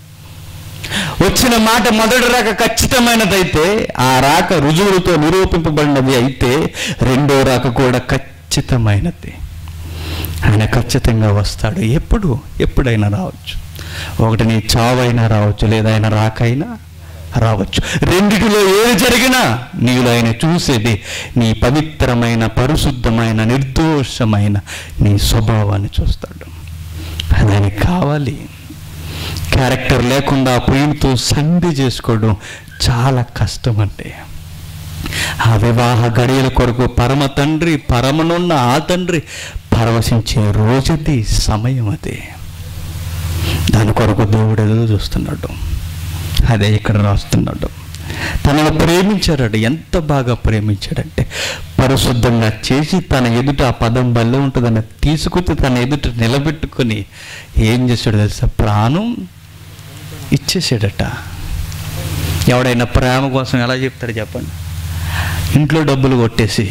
వచ్చిన మాట మొదటి రాక ఖచ్చితమైనదైతే ఆ రాక రుజువులతో నిరూపింపబడినది అయితే రెండో రాక కూడా ఖచ్చితమైనది ఆయన ఖచ్చితంగా వస్తాడు ఎప్పుడు ఎప్పుడైనా రావచ్చు ఒకటి నీ చావైనా రావచ్చు లేదా ఆయన రాకైనా రావచ్చు రెండిటిలో ఏది జరిగినా నీలో ఆయన చూసేది నీ పవిత్రమైన పరిశుద్ధమైన నిర్దోషమైన నీ స్వభావాన్ని చూస్తాడు అది ఆయనకి కావాలి క్యారెక్టర్ లేకుండా ప్రియులతో సంధి చేసుకోవడం చాలా కష్టం అంటే ఆ వివాహ గడియల కొరకు పరమ తండ్రి పరమనున్న ఆ తండ్రి పరవశించే రోజుది సమయం అది దాని కొరకు దేవుడు ఎదురు చూస్తున్నాడు అదే ఇక్కడ రాస్తున్నాడు తనను ప్రేమించాడు ఎంత బాగా ప్రేమించాడంటే పరిశుద్ధంగా చేసి తన ఎదుట ఆ పదం బల్లే ఉంటుందని తీసుకొచ్చి తన ఎదుట నిలబెట్టుకొని ఏం చేశాడు తెలుసా ప్రాణం ఇచ్చేసాడట ఎవడైనా ప్రేమ కోసం ఎలా చెప్తాడు చెప్పండి ఇంట్లో డబ్బులు కొట్టేసి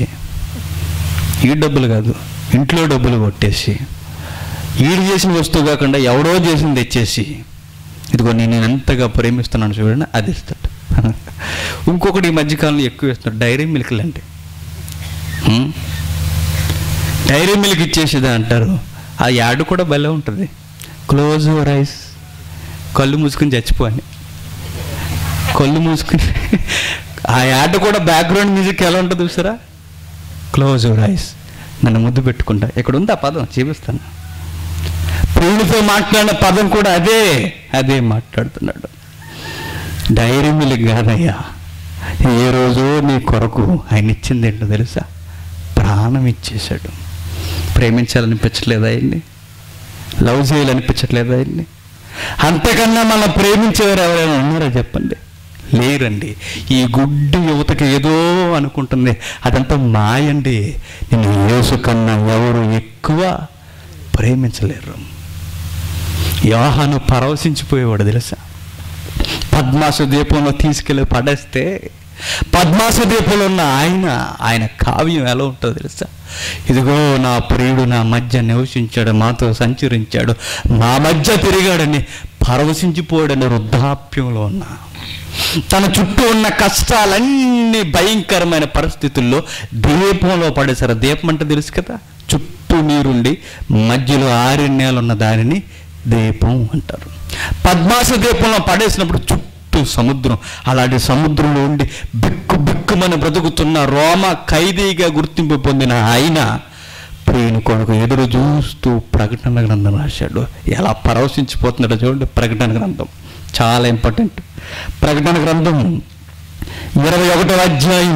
ఈ డబ్బులు కాదు ఇంట్లో డబ్బులు కొట్టేసి ఈడు చేసిన వస్తువు కాకుండా ఎవడో చేసింది తెచ్చేసి ఇదిగో నేను నేను ఎంతగా ప్రేమిస్తున్నాను చూడండి అది ఇస్తాడు ఇంకొకటి ఈ మధ్యకాలంలో ఎక్కువ వేస్తున్నారు డైరీ మిల్క్లు అంటే హ్మ్? డైరీ మిల్క్ ఇచ్చేసేది అంటారు ఆ యాడ్ కూడా భలే ఉంటుంది క్లోజ్ రైస్ కళ్ళు మూసుకుని చచ్చిపోని కళ్ళు మూసుకుని ఆ యాడ్ కూడా బ్యాక్గ్రౌండ్ మ్యూజిక్ ఎలా ఉంటుంది చూసారా క్లోజ్ రైస్ నన్ను ముద్దు పెట్టుకుంటా ఇక్కడ ఉంది ఆ పదం చూపిస్తాను ప్రియుడితో మాట్లాడిన పదం కూడా అదే అదే మాట్లాడుతున్నాడు డైరీ మిల్క్ కాదయ్యా ఏ రోజు నీ కొరకు ఆయన ఇచ్చింది ఏంటో తెలుసా ప్రాణం ఇచ్చేశాడు ప్రేమించాలనిపించట్లేదా ఆయన్ని లవ్ చేయాలనిపించట్లేదా ఆయన్ని అంతకన్నా మనం ప్రేమించేవారు ఎవరైనా ఉన్నారా చెప్పండి లేరండి ఈ గుడ్డి యువతకి ఏదో అనుకుంటుంది అదంతా మాయండి నేను యేసు కన్నా ఎవరు ఎక్కువ ప్రేమించలేరు యోహాను పరవశించిపోయేవాడు తెలుసా పద్మాసు దీపంలో తీసుకెళ్ళి పడేస్తే పద్మాసు దీపంలో ఉన్న ఆయన ఆయన కావ్యం ఎలా ఉంటుందో తెలుసా ఇదిగో నా ప్రియుడు నా మధ్య నివసించాడు మాతో సంచరించాడు మా మధ్య తిరిగాడని పరవశించిపోయాడని వృద్ధాప్యంలో ఉన్నా తన చుట్టూ ఉన్న కష్టాలన్నీ భయంకరమైన పరిస్థితుల్లో దీపంలో పడేశారు దీపం అంటే తెలుసు కదా చుట్టూ నీరుండి మధ్యలో ఆరణ్యాలు ఉన్న దానిని దీపం అంటారు పద్మాస దీపంలో పడేసినప్పుడు చుట్టూ సముద్రం అలాంటి సముద్రంలో ఉండి బిక్కు బిక్కుమని బ్రతుకుతున్న రోమ ఖైదీగా గుర్తింపు పొందిన ఆయన ప్రియుని కొడుకు ఎదురు చూస్తూ ప్రకటన గ్రంథం రాశాడు ఎలా పరవశించిపోతున్నాడో చూడండి ప్రకటన గ్రంథం చాలా ఇంపార్టెంట్ ప్రకటన గ్రంథం ఇరవై ఒకటో అధ్యాయం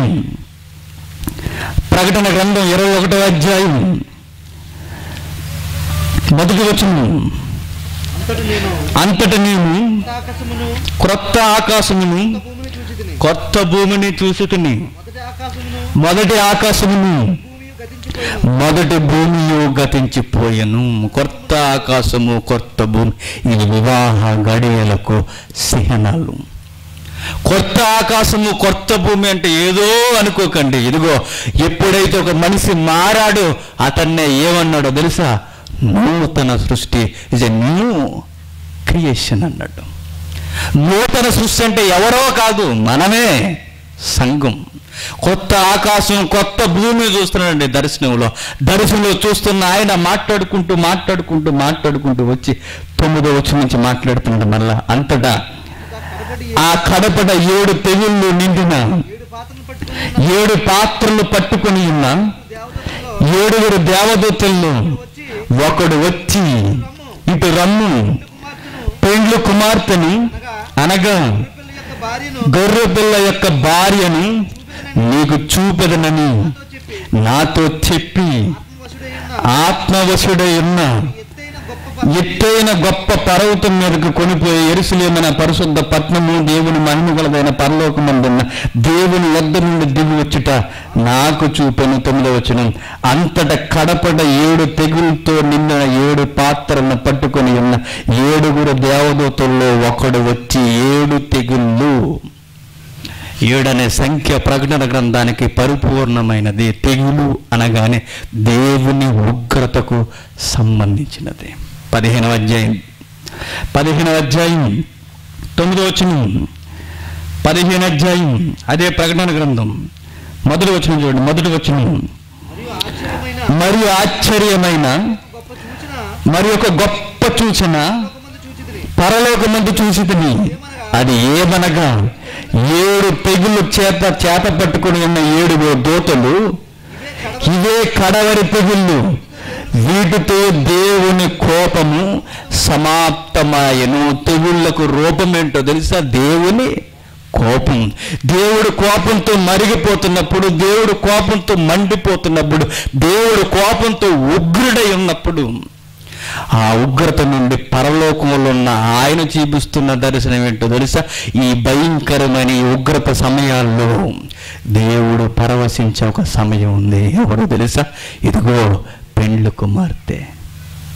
ప్రకటన గ్రంథం ఇరవై ఒకటో అధ్యాయం మొదటి వచనం అంతటి నేను అంతటి నేను ఆకాశమును క్రొత్త ఆకాశమును భూమిని చూచితిని కొత్త భూమిని చూసుకుని మొదటి ఆకాశమును మొదటి ఆకాశమును భూమి గతించిపోయాను మొదటి భూమియు గతించిపోయెను కొత్త ఆకాశము కొత్త భూమి ఇది వివాహ గడియలకు చిహ్నాలు కొత్త ఆకాశము కొత్త భూమి అంటే ఏదో అనుకోకండి ఇదిగో ఎప్పుడైతే ఒక మనిషి మారాడో అతన్నే ఏమన్నాడో తెలుసా నూతన సృష్టి ఇజ్ ఎ న్యూ క్రియేషన్ అన్నాడు నూతన సృష్టి అంటే ఎవరో కాదు మనమే సంఘం కొత్త ఆకాశం కొత్త భూమి చూస్తున్నాడండి దర్శనంలో దర్శనంలో చూస్తున్న ఆయన మాట్లాడుకుంటూ మాట్లాడుకుంటూ మాట్లాడుకుంటూ వచ్చి తొమ్మిదో వచ్చి నుంచి మాట్లాడుతున్నాడు మళ్ళా అంతటా కడబడి ఆ కడపడ ఏడు తెగుళ్ళు నిండిన ఏడు పాత్రలు పట్టుకుని ఏడు పాత్రలు పట్టుకొని ఉన్న దేవతలలో ఏడుగురు దేవదూతల్లో ఒకడు వచ్చి ఇటు రమ్ము కుమార్తెను పెండ్లు కుమార్తెని అనగా పిల్ల యొక్క భార్యను గొర్రె పిల్ల యొక్క భార్యను నీకు చూపెదనని తో చెప్పి నాతో చెప్పి ఆత్మవశుడై ఉన్న ఆత్మవశుడై ఉన్న ఎత్తైన గొప్ప ఎత్తైన గొప్ప పర్వతం మీదకు కొనిపోయి ఎరుసలేమైన పరిశుద్ధ పట్నము దేవుని మహిమ గలదైన పరలోకమందున్న దేవుని వద్ద నుండి దిగి వచ్చుట నాకు చూపెను తొమ్మిదో వచనం అంతట కడపడ ఏడు తెగులతో నిండిన ఏడు పాత్రలను పట్టుకొని ఉన్న ఏడుగురు దేవదూతల్లో ఒకడు వచ్చి ఏడు తెగుళ్ళు ఏడనే సంఖ్య ప్రకటన గ్రంథానికి పరిపూర్ణమైనది తెగులు అనగానే దేవుని ఉగ్రతకు సంబంధించినది పదిహేనవ అధ్యాయం పదిహేనవ అధ్యాయం తొమ్మిదో వచనం పదిహేను అధ్యాయం అదే ప్రకటన గ్రంథం మొదటి వచనం చూడండి మొదటి వచనం మరియు ఆశ్చర్యమైన మరియు ఆశ్చర్యమైన గొప్ప సూచన మరి ఒక గొప్ప సూచన లోకమందు చూచితిని పరలోకమందు చూసితిని అది ఏమనగా ఏడు తెగులు చేత చేత పట్టుకుని ఉన్న ఏడుగురు దోతలు ఇవే కడవరి తెగుళ్ళు వీటితో దేవుని కోపము సమాప్తమాయను తెగుళ్లకు రూపం ఏంటో తెలుసా దేవుని కోపం దేవుడు కోపంతో మరిగిపోతున్నప్పుడు దేవుడు కోపంతో మండిపోతున్నప్పుడు దేవుడు కోపంతో ఉగ్రుడై ఉన్నప్పుడు ఆ ఉగ్రత నుండి పరలోకంలో ఉన్న ఆయన చూపిస్తున్న దర్శనం ఏంటో తెలుసా ఈ భయంకరమైన ఈ ఉగ్రత సమయాల్లో దేవుడు పరవశించే ఒక సమయం ఉంది ఎవరో తెలుసా ఇదిగో పెండ్లు కుమార్తె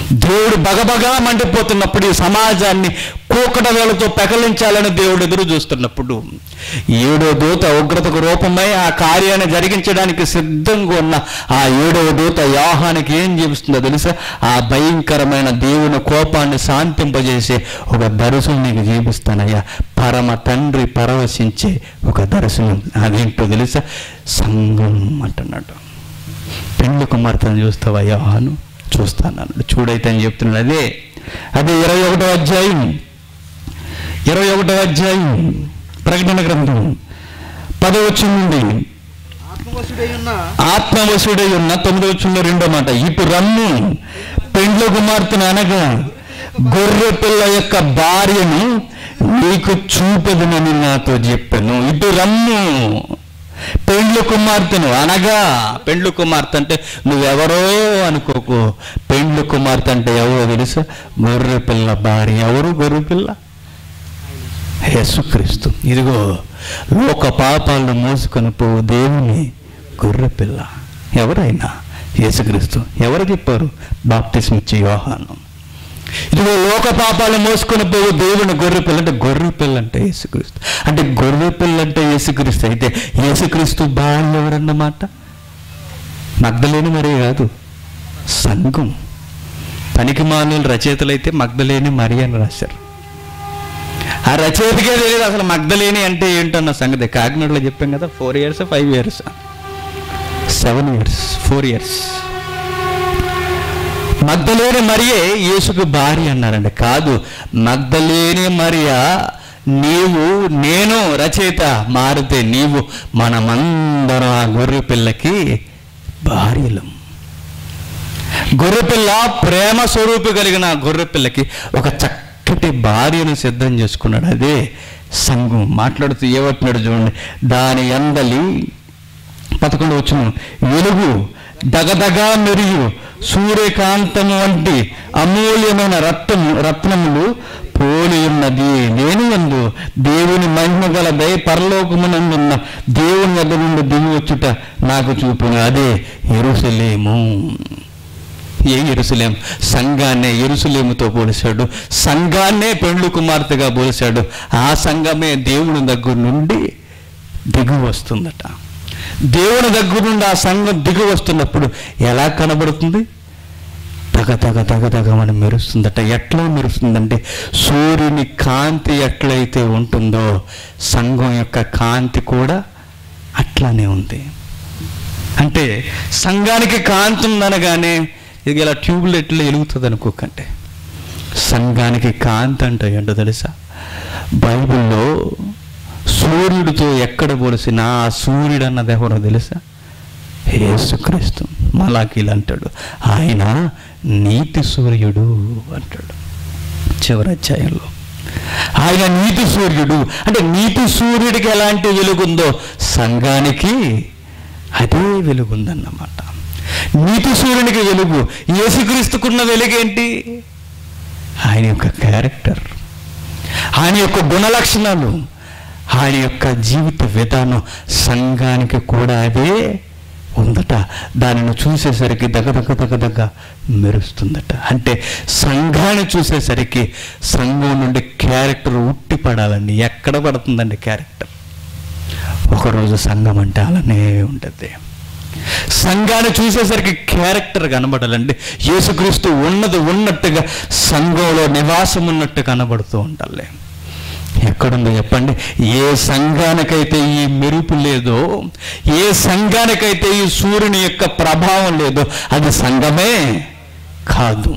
దేవుడు బగబగా మండిపోతున్నప్పుడు ఈ సమాజాన్ని కూకట వేలతో పెకలించాలని దేవుడు ఎదురు చూస్తున్నప్పుడు ఏడో దూత ఉగ్రతకు రూపమై ఆ కార్యాన్ని జరిగించడానికి సిద్ధంగా ఉన్న ఆ ఏడవ దూత యాహానికి ఏం చూపిస్తుందో తెలుసా ఆ భయంకరమైన దేవుని కోపాన్ని శాంతింపజేసే ఒక దర్శనం నీకు చూపిస్తానయ్యా పరమ తండ్రి పరవశించే ఒక దర్శనం అదేంటో తెలుసా సంఘం అంటున్నాడు పెండ్లి కుమార్తెను చూస్తావా యోహాను చూస్తాను అన్నాడు చూడైతే అని చెప్తున్నాడు అదే అదే ఇరవై ఒకటో అధ్యాయం ఇరవై ఒకటో అధ్యాయం ప్రకటన గ్రంథం పదవచ్చు నుండి ఆత్మవశుడై ఉన్న ఆత్మవశుడై ఉన్న తొమ్మిది వచ్చిన రెండో మాట ఇటు రమ్ము పెండ్ల కుమార్తెను అనగా గొర్రె పిల్ల యొక్క భార్యను నీకు చూపెదనని నాతో చెప్పాను ఇటు రమ్ము పెండ్లు కుమార్తెను అనగా పెండ్లు కుమార్తె అంటే నువ్వెవరో అనుకోకు పెండ్లు కుమార్తె అంటే ఎవరో తెలుసా గొర్రె పిల్ల భార్య ఎవరు గొర్రె పిల్ల యేసుక్రీస్తు ఇదిగో లోక పాపాలను మోసుకొని పోవు దేవుని గొర్రె పిల్ల ఎవరైనా యేసుక్రీస్తు ఎవరు చెప్పారు బాప్తిస్మ ఇచ్చే యోహాను ఇదిగో లోక పాపాలు మోసుకొని పోవు దేవుని గొర్రె పిల్ల అంటే గొర్రె పిల్ల అంటే యేసుక్రీస్తు అంటే గొర్రె పిల్ల అంటే యేసుక్రీస్తు అయితే యేసుక్రీస్తు భార్య ఎవరన్నమాట మగ్ధలేని మరీ కాదు సంఘం పనికి మానులు రచయితలైతే మగ్ధలేని మరి అని రాశారు ఆ రచయితకే తెలియదు అసలు మగ్ధలేని అంటే ఏంటన్న సంగతి కాకినాడలో చెప్పాం కదా four years five years seven years four years Magdalene మరియే యేసుకు భార్య అన్నారండి కాదు మగ్ధలేని మరియ నీవు నేను రచయిత మారితే నీవు మనమందరం ఆ గొర్రె పిల్లకి భార్యలం గొర్రెపిల్ల ప్రేమ స్వరూపి కలిగిన ఆ గొర్రెపిల్లకి ఒక చక్కటి భార్యను సిద్ధం చేసుకున్నాడు అదే సంఘం మాట్లాడుతూ ఏమంటున్నాడు చూడండి దాని అందలి పదకొండు వచ్చిన వెలుగు దగదగా మెరుగు సూర్యకాంతము వంటి అమూల్యమైన రత్నము రత్నములు పోలి ఉన్నది నేను ఎందు దేవుని మహిమ గల దయ పరలోకమునందున్న దేవుని వద్ద నుండి దిగి వచ్చుట నాకు చూపిన అదే ఎరుసలేము ఏ ఎరుసలేం సంఘాన్నే ఎరుసలేముతో పోలిశాడు సంఘాన్నే పెండ్లు కుమార్తెగా పోలిశాడు ఆ సంఘమే దేవుని దగ్గర నుండి దిగు వస్తుందట దేవుని దగ్గర నుండి ఆ సంఘం దిగు వస్తున్నప్పుడు ఎలా కనబడుతుంది తగ తగ తగ తగమని మెరుస్తుందట ఎట్లా మెరుస్తుందంటే సూర్యుని కాంతి ఎట్లయితే ఉంటుందో సంఘం యొక్క కాంతి కూడా అట్లానే ఉంది అంటే సంఘానికి కాంతి ఉందనగానే ఇది ఇలా ట్యూబ్లెట్లు వెలుగుతుంది అనుకోకంటే సంఘానికి కాంతి అంటే ఏంటో తెలుసా బైబిల్లో సూర్యుడితో ఎక్కడ పోలిసిన ఆ సూర్యుడు అన్నది ఎవరో తెలుసా యేసుక్రీస్తు మలాకీలు అంటాడు ఆయన నీతి సూర్యుడు అంటాడు చివరి అధ్యాయంలో ఆయన నీతి సూర్యుడు అంటే నీతి సూర్యుడికి ఎలాంటి వెలుగుందో సంఘానికి అదే వెలుగుందన్నమాట నీతి సూర్యునికి వెలుగు యేసుక్రీస్తుకున్న వెలుగేంటి ఆయన యొక్క క్యారెక్టర్ ఆయన యొక్క గుణలక్షణాలు ఆయన యొక్క జీవిత విధానం సంఘానికి కూడా అదే ఉందట దానిని చూసేసరికి దగ్గ దగ్గ దగ్గ దగ్గ మెరుస్తుందట అంటే సంఘాన్ని చూసేసరికి సంఘం నుండి క్యారెక్టర్ ఉట్టి పడాలండి ఎక్కడ పడుతుందండి క్యారెక్టర్ ఒకరోజు సంఘం అంటే అలానే ఉంటుంది సంఘాన్ని చూసేసరికి క్యారెక్టర్ కనబడాలండి యేసుక్రీస్తు ఉన్నది ఉన్నట్టుగా సంఘంలో నివాసం ఉన్నట్టు కనబడుతూ ఉండాలి ఎక్కడుందో చెప్పండి ఏ సంఘానికైతే ఈ మెరుపు లేదో ఏ సంఘానికైతే ఈ సూర్యుని యొక్క ప్రభావం లేదో అది సంఘమే కాదు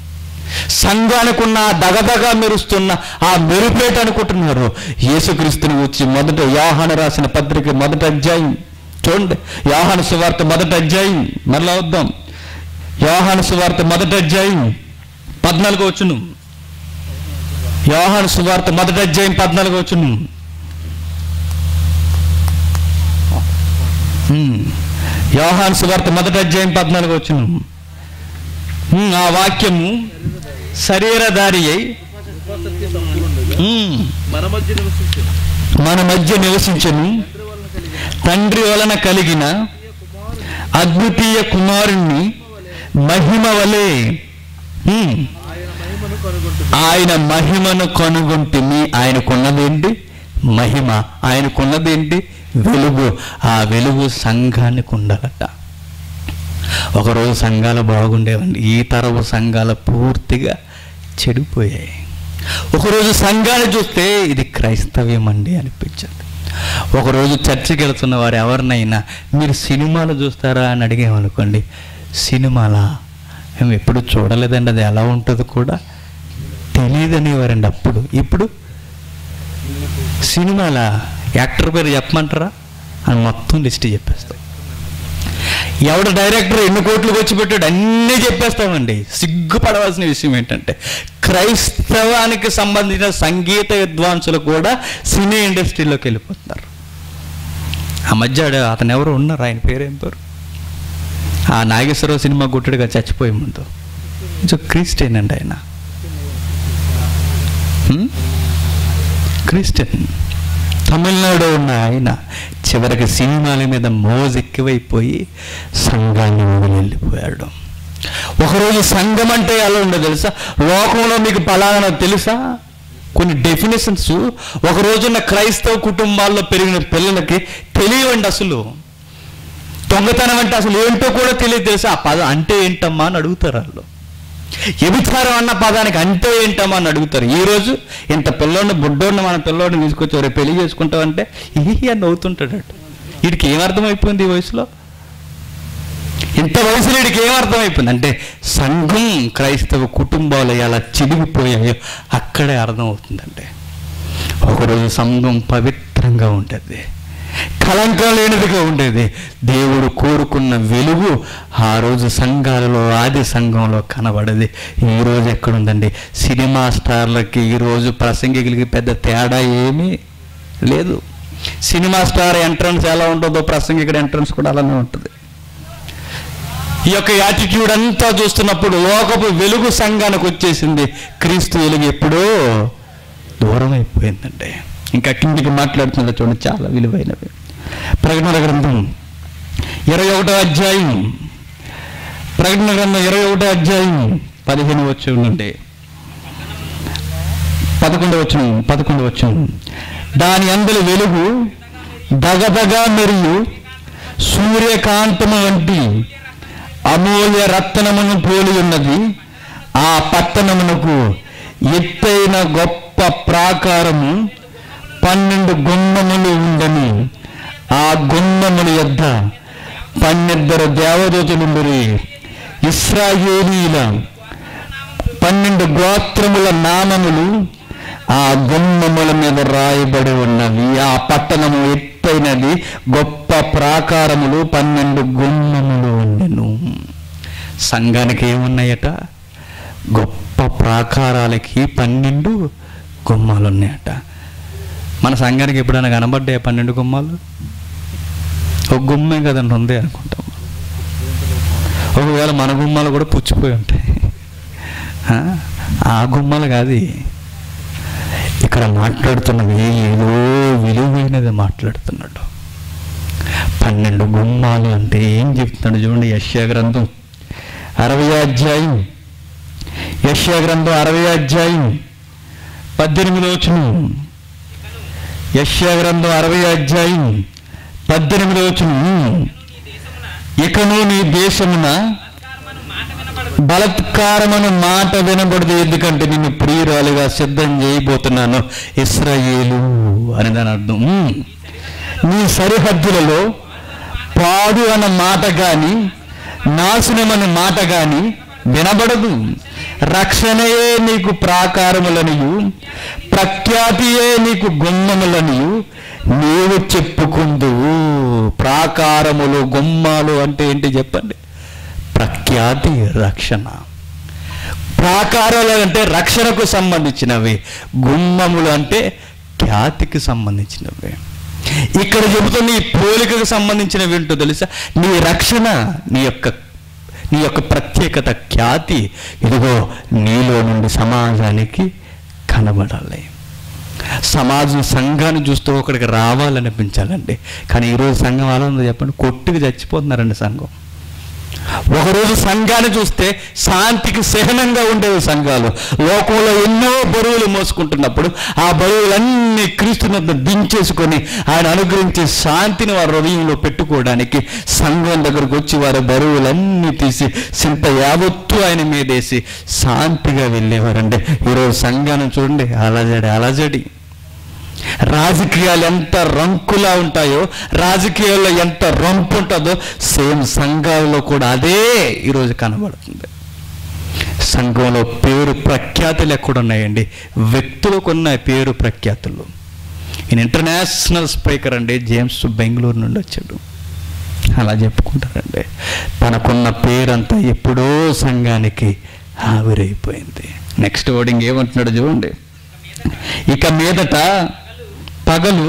సంఘానికి ఉన్న ఆ దగదగా మెరుస్తున్న ఆ మెరుపేట అనుకుంటున్నారు యేసుక్రీస్తుని వచ్చి మొదట యాహాను రాసిన పత్రిక మొదట అధ్యాయం చూడండి యాహాను సువార్త మొదట అధ్యాయం మరలా వద్దాం యాహాను సువార్త మొదట అధ్యాయం పద్నాలుగు వచ్చును యోహాను సువార్త మొదటి అధ్యాయం పద్నాలుగు వచ్చును హ్మ్. యోహాను సువార్త మొదటి అధ్యాయం పద్నాలుగు వచ్చును హ్మ్, ఆ వాక్యము శరీరధారి అయి సత్య సంపూర్ణుడు హ్మ్, మన మధ్య నివసించు మన మధ్య నివసించను తండ్రి వలన కలిగిన అద్వితీయ కుమారుణ్ణి మహిమ వలె హ్మ్. ఆయన మహిమను కనుగొంటుంది ఆయన మహిమను కనుగొంటిమి ఆయనకున్నదేంటి మహిమ ఆయనకున్నదేంటి వెలుగు ఆ వెలుగు సంఘానికి ఉండాలట ఒకరోజు సంఘాలు బాగుండేవండి ఈ తరపు సంఘాలు పూర్తిగా చెడిపోయాయి ఒకరోజు సంఘాన్ని చూస్తే ఇది క్రైస్తవ్యం అండి అనిపించింది ఒకరోజు చర్చికి వెళ్తున్న వారు ఎవరినైనా మీరు సినిమాలు చూస్తారా అని అడిగామనుకోండి సినిమాలా మేము ఎప్పుడు చూడలేదండి అది ఎలా ఉంటుందో కూడా తెలియదనేవారండి అప్పుడు ఇప్పుడు సినిమాల యాక్టర్ పేరు చెప్పమంటారా అని మొత్తం లిస్ట్ చెప్పేస్తాం ఎవడు డైరెక్టర్ ఎన్ని కోట్లకు వచ్చి పెట్టాడు అన్నీ చెప్పేస్తామండి సిగ్గుపడవలసిన విషయం ఏంటంటే క్రైస్తవానికి సంబంధించిన సంగీత విద్వాంసులు కూడా సినీ ఇండస్ట్రీలోకి వెళ్ళిపోతున్నారు ఆ మధ్య ఆడ- అతను ఎవరు ఉన్నారు ఆయన పేరేం పేరు ఆ నాగేశ్వరరావు సినిమా గుట్టుడిగా చచ్చిపోయే ముందు కొంచెం క్రిస్టియన్ అండి ఆయన హ్మ్? క్రిస్టియన్ తమిళనాడు ఉన్న ఆయన చివరికి సినిమాల మీద మోజు ఎక్కువైపోయి సంఘాన్ని వదిలి వెళ్ళిపోయాడు ఒకరోజు సంఘం అంటే ఎలా ఉండదు తెలుసా లోకంలో మీకు పలానా తెలుసా కొన్ని డెఫినేషన్స్ ఒక రోజున్న క్రైస్తవ కుటుంబాల్లో పెరిగిన పిల్లలకి తెలియవండి అసలు దొంగతనం అంటే అసలు ఏంటో కూడా తెలియదు తెలుసా ఆ పదం అంటే ఏంటమ్మా అని అడుగుతారు వాళ్ళు వ్యభిచారం అన్న పదానికి అంటే ఏంటమ్మా అని అడుగుతారు ఈ రోజు ఇంత పిల్లోడిని బుడ్డోడిని మన పిల్లోడిని తీసుకొచ్చి రేపు పెళ్లి చేసుకుంటావంటే ఈ అని నవ్వుతుంటాడు వీడికి ఏం అర్థమైపోయింది ఈ వయసులో ఇంత వయసులో వీడికి ఏం అర్థమైపోయింది అంటే సంఘం క్రైస్తవ కుటుంబాలు ఎలా చిదిగిపోయాయో అక్కడే అర్థమవుతుందంటే ఒకరోజు సంఘం పవిత్రంగా ఉంటుంది కలంకం లేనిదిగా ఉండేది దేవుడు కోరుకున్న వెలుగు ఆ రోజు సంఘాలలో ఆది సంఘంలో కనబడేది ఈ రోజు ఎక్కడుందండి సినిమా స్టార్లకి ఈ రోజు ప్రసంగికులకి పెద్ద తేడా ఏమీ లేదు సినిమా స్టార్ ఎంట్రన్స్ ఎలా ఉంటుందో ప్రసంగికుడి ఎంట్రన్స్ కూడా అలానే ఉంటుంది ఈ యొక్క యాటిట్యూడ్ అంతా చూస్తున్నప్పుడు లోకపు వెలుగు సంఘానికి వచ్చేసింది క్రీస్తు వెలుగు ఎప్పుడో దూరం అయిపోయిందండి ఇంకా కిందికి మాట్లాడుతున్నది చూడండి చాలా విలువైనవి ప్రకటన గ్రంథం ఇరవై ఒకటో అధ్యాయం ప్రకటన గ్రంథం ఇరవై ఒకటో అధ్యాయం పదిహేను వచ్చి నుండి పదకొండు వచ్చును పదకొండు వచ్చును దాని అందరి వెలుగు దగదగా మరియు సూర్యకాంతము వంటి అమూల్య రత్నమును పోలి ఉన్నది ఆ పట్టణమునకు ఎత్తైన గొప్ప ప్రాకారము పన్నెండు గుమ్మములు ఉండని ఆ గుమ్మముల యొద్ద పన్నెద్దరు దేవదూతలుండరి ఇస్రాయేలీల పన్నెండు గోత్రముల నామములు ఆ గుమ్మముల మీద రాయబడి ఉన్నవి ఆ పట్టణము ఎత్తైనది గొప్ప ప్రాకారములు పన్నెండు గుమ్మములు ఉండెను సంఘానికి ఏమున్నాయట గొప్ప ప్రాకారాలకి పన్నెండు గుమ్మాలు ఉన్నాయట మన సంఘానికి ఎప్పుడైనా కనబడ్డాయి పన్నెండు గుమ్మాలు ఒక గుమ్మే కదండి ఉంది అనుకుంటాం ఒకవేళ మన గుమ్మాలు కూడా పుచ్చిపోయి ఉంటాయి ఆ? ఆ గుమ్మాలు కాదు ఇవి. ఇక్కడ మాట్లాడుతున్నవి ఏదో విలువైనది మాట్లాడుతున్నాడు పన్నెండు గుమ్మాలు అంటే ఏం చెప్తున్నాడు చూడండి యశ్యా గ్రంథం అరవై అధ్యాయం యశ్యా గ్రంథం అరవై అధ్యాయం పద్దెనిమిది వచ్చును యశ్యా గ్రంథం అరవై అధ్యాయం పద్దెనిమిది వచ్చును ఇకను నీ దేశమున బలత్కారమను మాట వినబడదు ఎందుకంటే నిన్ను ప్రియురాలుగా సిద్ధం చేయబోతున్నాను ఇస్రాయేలు అని దాని అర్థం ఉమ్. నీ సరిహద్దులలో పాడు అన్న మాట కానీ నాశనం అన్న మాట కానీ వినబడదు రక్షణయే నీకు ప్రాకారములనియు ప్రఖ్యాతియే నీకు గుమ్మములనియు నీవు చెప్పుకుందు ప్రాకారములు గుమ్మాలు అంటే ఏంటి చెప్పండి ప్రఖ్యాతి రక్షణ ప్రాకారాలు అంటే రక్షణకు సంబంధించినవి గుమ్మములు అంటే ఖ్యాతికి సంబంధించినవి ఇక్కడ చెబుతున్న ఈ పోలికకు సంబంధించినవి ఏంటో తెలుసా నీ రక్షణ నీ యొక్క నీ యొక్క ప్రత్యేకత ఖ్యాతి ఇదిగో నీలో నుండి సమాజానికి కనబడాలి సమాజం సంఘాన్ని చూస్తూ ఒకడికి రావాలనిపించాలండి కానీ ఈరోజు సంఘం అలా ఉందో చెప్పండి కొట్టుకు చచ్చిపోతున్నారండి సంఘం ఒకరోజు సంఘాన్ని చూస్తే శాంతికి సహనంగా ఉండేవి సంఘాలు లోకంలో ఎన్నో బరువులు మోసుకుంటున్నప్పుడు ఆ బరువులన్నీ క్రీస్తునంత దించేసుకొని ఆయన అనుగ్రహించే శాంతిని వారి హృదయంలో పెట్టుకోవడానికి సంఘం దగ్గరకు వచ్చి వారి బరువులన్నీ తీసి సింత యావత్తు ఆయన మీదేసి శాంతిగా వెళ్ళేవారండి ఈరోజు సంఘాన్ని చూడండి అలజడి అలజడి రాజకీయాలు ఎంత రంకులా ఉంటాయో రాజకీయాల్లో ఎంత రంపు ఉంటుందో సేమ్ సంఘాలలో కూడా అదే ఈరోజు కనబడుతుంది సంఘంలో పేరు ప్రఖ్యాతులు ఎక్కడున్నాయండి వ్యక్తులకు ఉన్నాయి పేరు ప్రఖ్యాతులు ఈయన ఇంటర్నేషనల్ స్పీకర్ అండి జేమ్స్ బెంగళూరు నుండి వచ్చాడు అలా చెప్పుకుంటారండి తనకున్న పేరంతా ఎప్పుడో సంఘానికి ఆవిరైపోయింది నెక్స్ట్ వర్డింగ్ ఏమంటున్నాడు చూడండి ఇక మీదట పగలు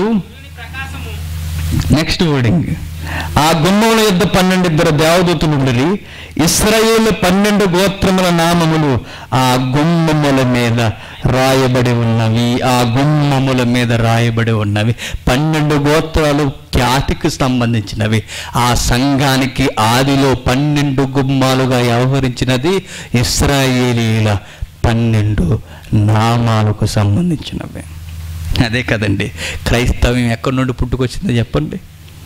నెక్స్ట్ వర్డింగ్ ఆ గుమ్మముల యుద్ధ పన్నెండు ఇద్దరు దేవదూతులు ఉండరి ఇస్రాయేల్ పన్నెండు గోత్రముల నామములు ఆ గుమ్మముల మీద రాయబడి ఉన్నవి ఆ గుమ్మముల మీద రాయబడి ఉన్నవి పన్నెండు గోత్రాలు ఖ్యాతికి సంబంధించినవి ఆ సంఘానికి ఆదిలో పన్నెండు గుమ్మాలుగా వ్యవహరించినది ఇస్రాయేలీల పన్నెండు నామాలకు సంబంధించినవి అదే కదండి క్రైస్తవ్యం ఎక్కడి నుండి పుట్టుకొచ్చిందో చెప్పండి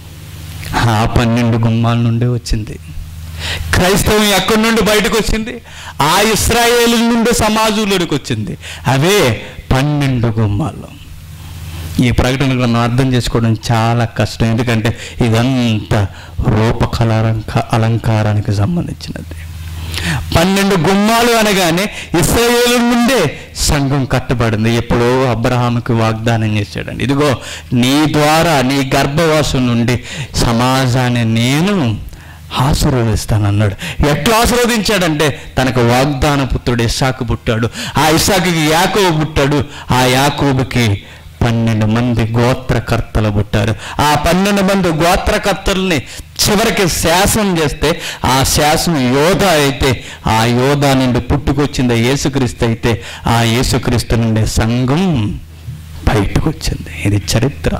ఆ పన్నెండు గుమ్మాల నుండే వచ్చింది క్రైస్తవం ఎక్కడి నుండి బయటకు వచ్చింది ఆ ఇస్రాయేల్ నుండి సమాజంలోనికి వచ్చింది అవే పన్నెండు గుమ్మాలు ఈ ప్రకటన గ్రంథం అర్థం చేసుకోవడం చాలా కష్టం ఎందుకంటే ఇదంతా రూపకలాలంక అలంకారానికి సంబంధించినది పన్నెండు గుమ్మాలు అనగానే ఇస్రాయేలు నుండే సంఘం కట్టబడింది ఎప్పుడో అబ్రహాముకి వాగ్దానం చేశాడండి ఇదిగో నీ ద్వారా నీ గర్భవాసం నుండి సమాజాన్ని నేను ఆశీర్వదిస్తానన్నాడు ఎట్లా ఆశీర్వదించాడంటే తనకు వాగ్దాన పుత్రుడు ఇస్సాకు పుట్టాడు ఆ ఇస్సాకుకి యాకోబు పుట్టాడు ఆ యాకోబుకి పన్నెండు మంది గోత్రకర్తలు పుట్టారు ఆ పన్నెండు మంది గోత్రకర్తల్ని చివరికి శాసనం చేస్తే ఆ శాసనం యోధ అయితే ఆ యోధ నుండి పుట్టుకొచ్చింది యేసుక్రీస్తు అయితే ఆ యేసుక్రీస్తు నుండి సంఘం బయటకు వచ్చింది ఇది చరిత్ర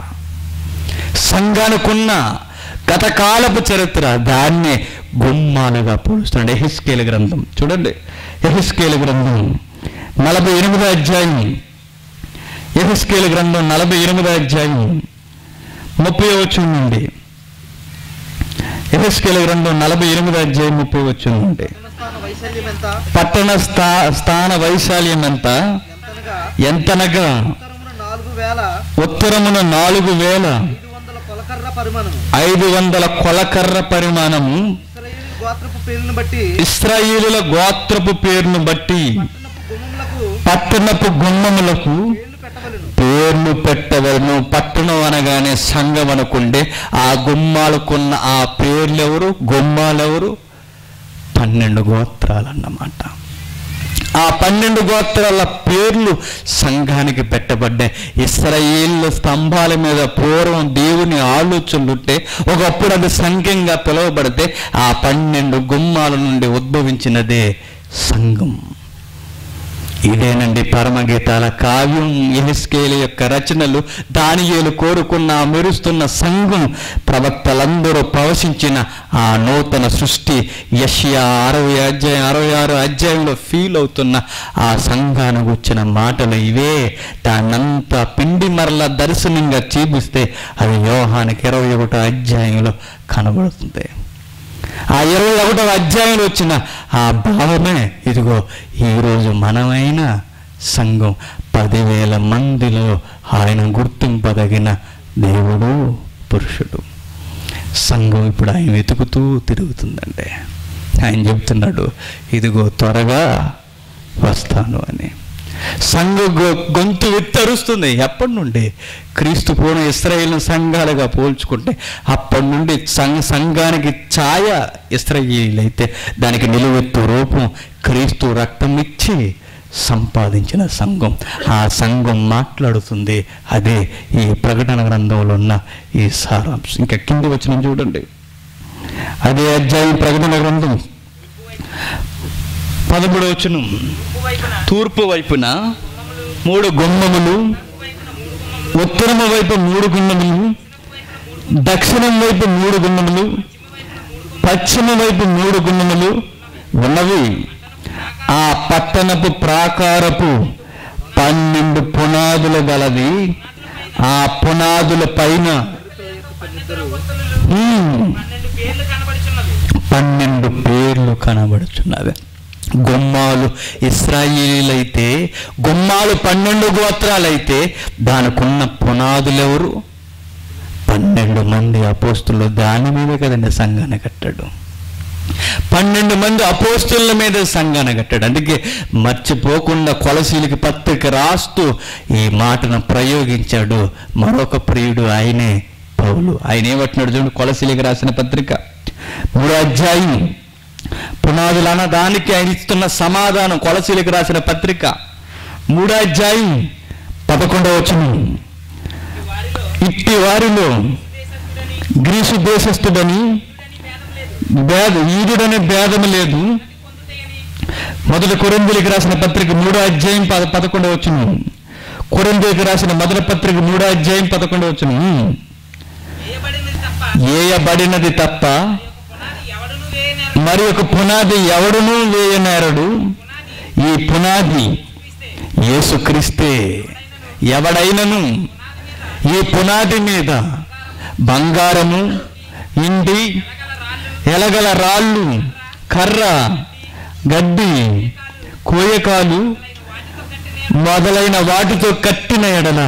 సంఘానికున్న గతకాలపు చరిత్ర దాన్నే గుమ్మాలుగా పోలుస్తున్నాడు ఎహిస్కేల గ్రంథం చూడండి ఎహిస్కేల గ్రంథం నలభై ఎనిమిదో అధ్యాయం ఎహిస్కేల గ్రంథం నలభై ఎనిమిదో అధ్యాయం ముప్పై వచ్చిన నుండి ఎహిస్కేల గ్రంథం నలభై ఎనిమిదో అధ్యాయం ముప్పై వచ్చిన నుండి స్థాన వైశల్యం ఎంత పట్టణ స్థా స్థాన వైశాల్యం ఎంత ఎంతనగా ఎంతనగా ఉత్తరమున నాలుగు వేల ఉత్తరమున నాలుగు వేల ఐదు వందల కొలకర్ర పరిమాణము ఐదు వందల కొలకర్ర పరిమాణము ఇస్రాయేలు గోత్రపు పేరును బట్టి ఇస్రాయేలుల గోత్రపు పేరును బట్టి పట్టణపు గుమ్మములకు పట్టణపు గుమ్మములకు పేర్లు పెట్టవలెను పేర్లు పెట్టవలను పట్టణం అనగానే సంఘం అనుకుంటే ఆ గుమ్మాలకున్న ఆ పేర్లు ఎవరు గుమ్మాలెవరు పన్నెండు గోత్రాలు అన్నమాట ఆ పన్నెండు గోత్రాల పేర్లు సంఘానికి పెట్టబడ్డాయి ఇస్రాయేళ్ళు స్తంభాల మీద పూర్వం దేవుని ఆలోచనలుంటే ఒకప్పుడు అది సంఘంగా పిలువబడితే ఆ పన్నెండు గుమ్మాల నుండి ఉద్భవించినదే సంఘం ఇదేనండి పరమగీతాల కావ్యం ఎహిస్కేలు యొక్క రచనలు దానియేలు కోరుకున్న ఆ మెరుస్తున్న సంఘం ప్రవక్తలందరూ ప్రవశించిన ఆ నూతన సృష్టి యష్యా అరవై అధ్యాయం అరవై ఆరు అధ్యాయంలో ఫీల్ అవుతున్న ఆ సంఘానికి వచ్చిన మాటలు ఇవే దాన్నంతా పిండి మరల దర్శనంగా చూపిస్తే అది యోహానికి ఇరవై ఒకటో అధ్యాయంలో కనబడుతుంది ఆ ఇరవై ఒకటవ అధ్యాయంలో వచ్చిన ఆ భావమే ఇదిగో ఈరోజు మనమైన సంఘం పదివేల మందిలో ఆయన గుర్తింపదగిన దేవుడు పురుషుడు సంఘం ఇప్పుడు ఆయన వెతుకుతూ తిరుగుతుందండి ఆయన చెప్తున్నాడు ఇదిగో త్వరగా వస్తాను అని సంఘ గొ- గొంతు విత్తరుస్తుంది ఎప్పటి నుండి క్రీస్తు పూర్ణ ఇస్రాయేల్ సంఘాలుగా పోల్చుకుంటే అప్పటి నుండి సంఘ సంఘానికి ఛాయ ఇస్రాయేల్ అయితే దానికి నిలువెత్తు రూపం క్రీస్తు రక్తం ఇచ్చి సంపాదించిన సంఘం ఆ సంఘం మాట్లాడుతుంది అదే ఈ ప్రకటన గ్రంథంలో ఉన్న ఈ సారాంశం ఇంకా కింది వచ్చిన చూడండి అదే అధ్యాయం ప్రకటన గ్రంథం పదమూడు వచనం తూర్పు వైపున మూడు గుమ్మములు ఉత్తరము వైపు మూడు గుమ్మములు దక్షిణం వైపు మూడు గుమ్మములు పశ్చిమ వైపు మూడు గుమ్మములు ఉన్నవి ఆ పట్టణపు ప్రాకారపు పన్నెండు పునాదులు గలది ఆ పునాదుల పైన హ్మ్, పన్నెండు పేర్లు కనబడుచున్నవి పన్నెండు పేర్లు కనబడుచున్నవి గుమ్మాలు ఇస్రాయిలీలైతే గుమ్మాలు పన్నెండు గోత్రాలైతే దానికున్న పునాదులు ఎవరు పన్నెండు మంది అపోస్తులు దాని మీద కదండి సంఘాన్ని కట్టాడు పన్నెండు మంది అపోస్తుల మీద సంఘాన్ని కట్టాడు అందుకే మర్చిపోకుండా కొలసీలకి పత్రిక రాస్తూ ఈ మాటను ప్రయోగించాడు మరొక ప్రియుడు ఆయనే పౌలు ఆయన ఏమంటున్నాడు చూడండి కొలసీలకి రాసిన పత్రిక మూడో అధ్యాయం పునాదులు అన్నదానికి ఆయన ఇస్తున్న సమాధానం కొలసీలకి రాసిన పత్రిక మూడో అధ్యాయం పదకొండవ వచనం వారిలో ఇట్టి వారిలో దేశస్థుడని గ్రీసు దేశస్థుడని భేద ఈదుడనే భేదము లేదు పొందుతాయని మొదటి కొరిందులకి రాసిన పత్రిక మూడో అధ్యాయం పద పదకొండవ వచ్చును కొరిందులకి రాసిన మొదటి పత్రిక మూడో అధ్యాయం పదకొండవ వచ్చును వేయబడినది తప్ప వేయబడినది తప్ప పునాది ఎవడును వేయనేరు మరి ఒక పునాది ఎవడునూ వేయనేరడు ఈ పునాది యేసుక్రీస్తే ఎవడైనను ఈ పునాది మీద బంగారము ఇండి ఎలగల రాళ్ళు కర్ర గడ్డి కోయకాలు మొదలైన వాటితో కట్టిన ఎడల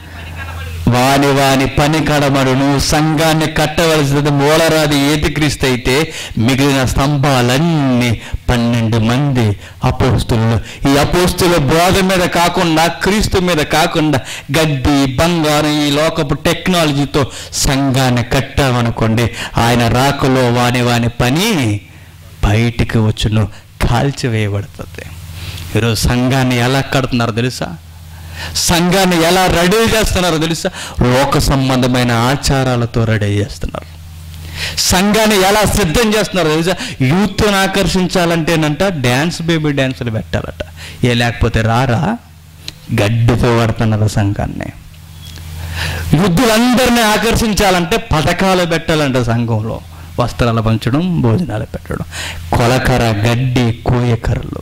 వాని వాని పని కడమడును సంఘాన్ని కట్టవలసినది మూలరాది ఏతిక్రీస్తు అయితే మిగిలిన స్తంభాలన్నీ పన్నెండు మంది అపోస్తులు ఈ అపోస్తుల బోధ మీద కాకుండా క్రీస్తు మీద కాకుండా గడ్డి బంగారం ఈ లోకపు టెక్నాలజీతో సంఘాన్ని కట్టామనుకోండి ఆయన రాకలో వాని వాని పని బయటికి వచ్చును కాల్చివేయబడుతుంది ఈరోజు సంఘాన్ని ఎలా కడుతున్నారో తెలుసా సంఘాన్ని ఎలా రెడీ చేస్తున్నారో తెలుసా లోక సంబంధమైన ఆచారాలతో రెడీ చేస్తున్నారు సంఘాన్ని ఎలా సిద్ధం చేస్తున్నారో తెలుసా యూత్ని ఆకర్షించాలంటేనంట డ్యాన్స్ బేబీ డ్యాన్సులు పెట్టాలట ఏ లేకపోతే రారా గడ్డితో పడుతున్నారు సంఘాన్ని వృద్ధులందరినీ ఆకర్షించాలంటే పథకాలు పెట్టాలంట సంఘంలో వస్త్రాలు పంచడం భోజనాలు పెట్టడం కొలకర గడ్డి కోయకర్రలు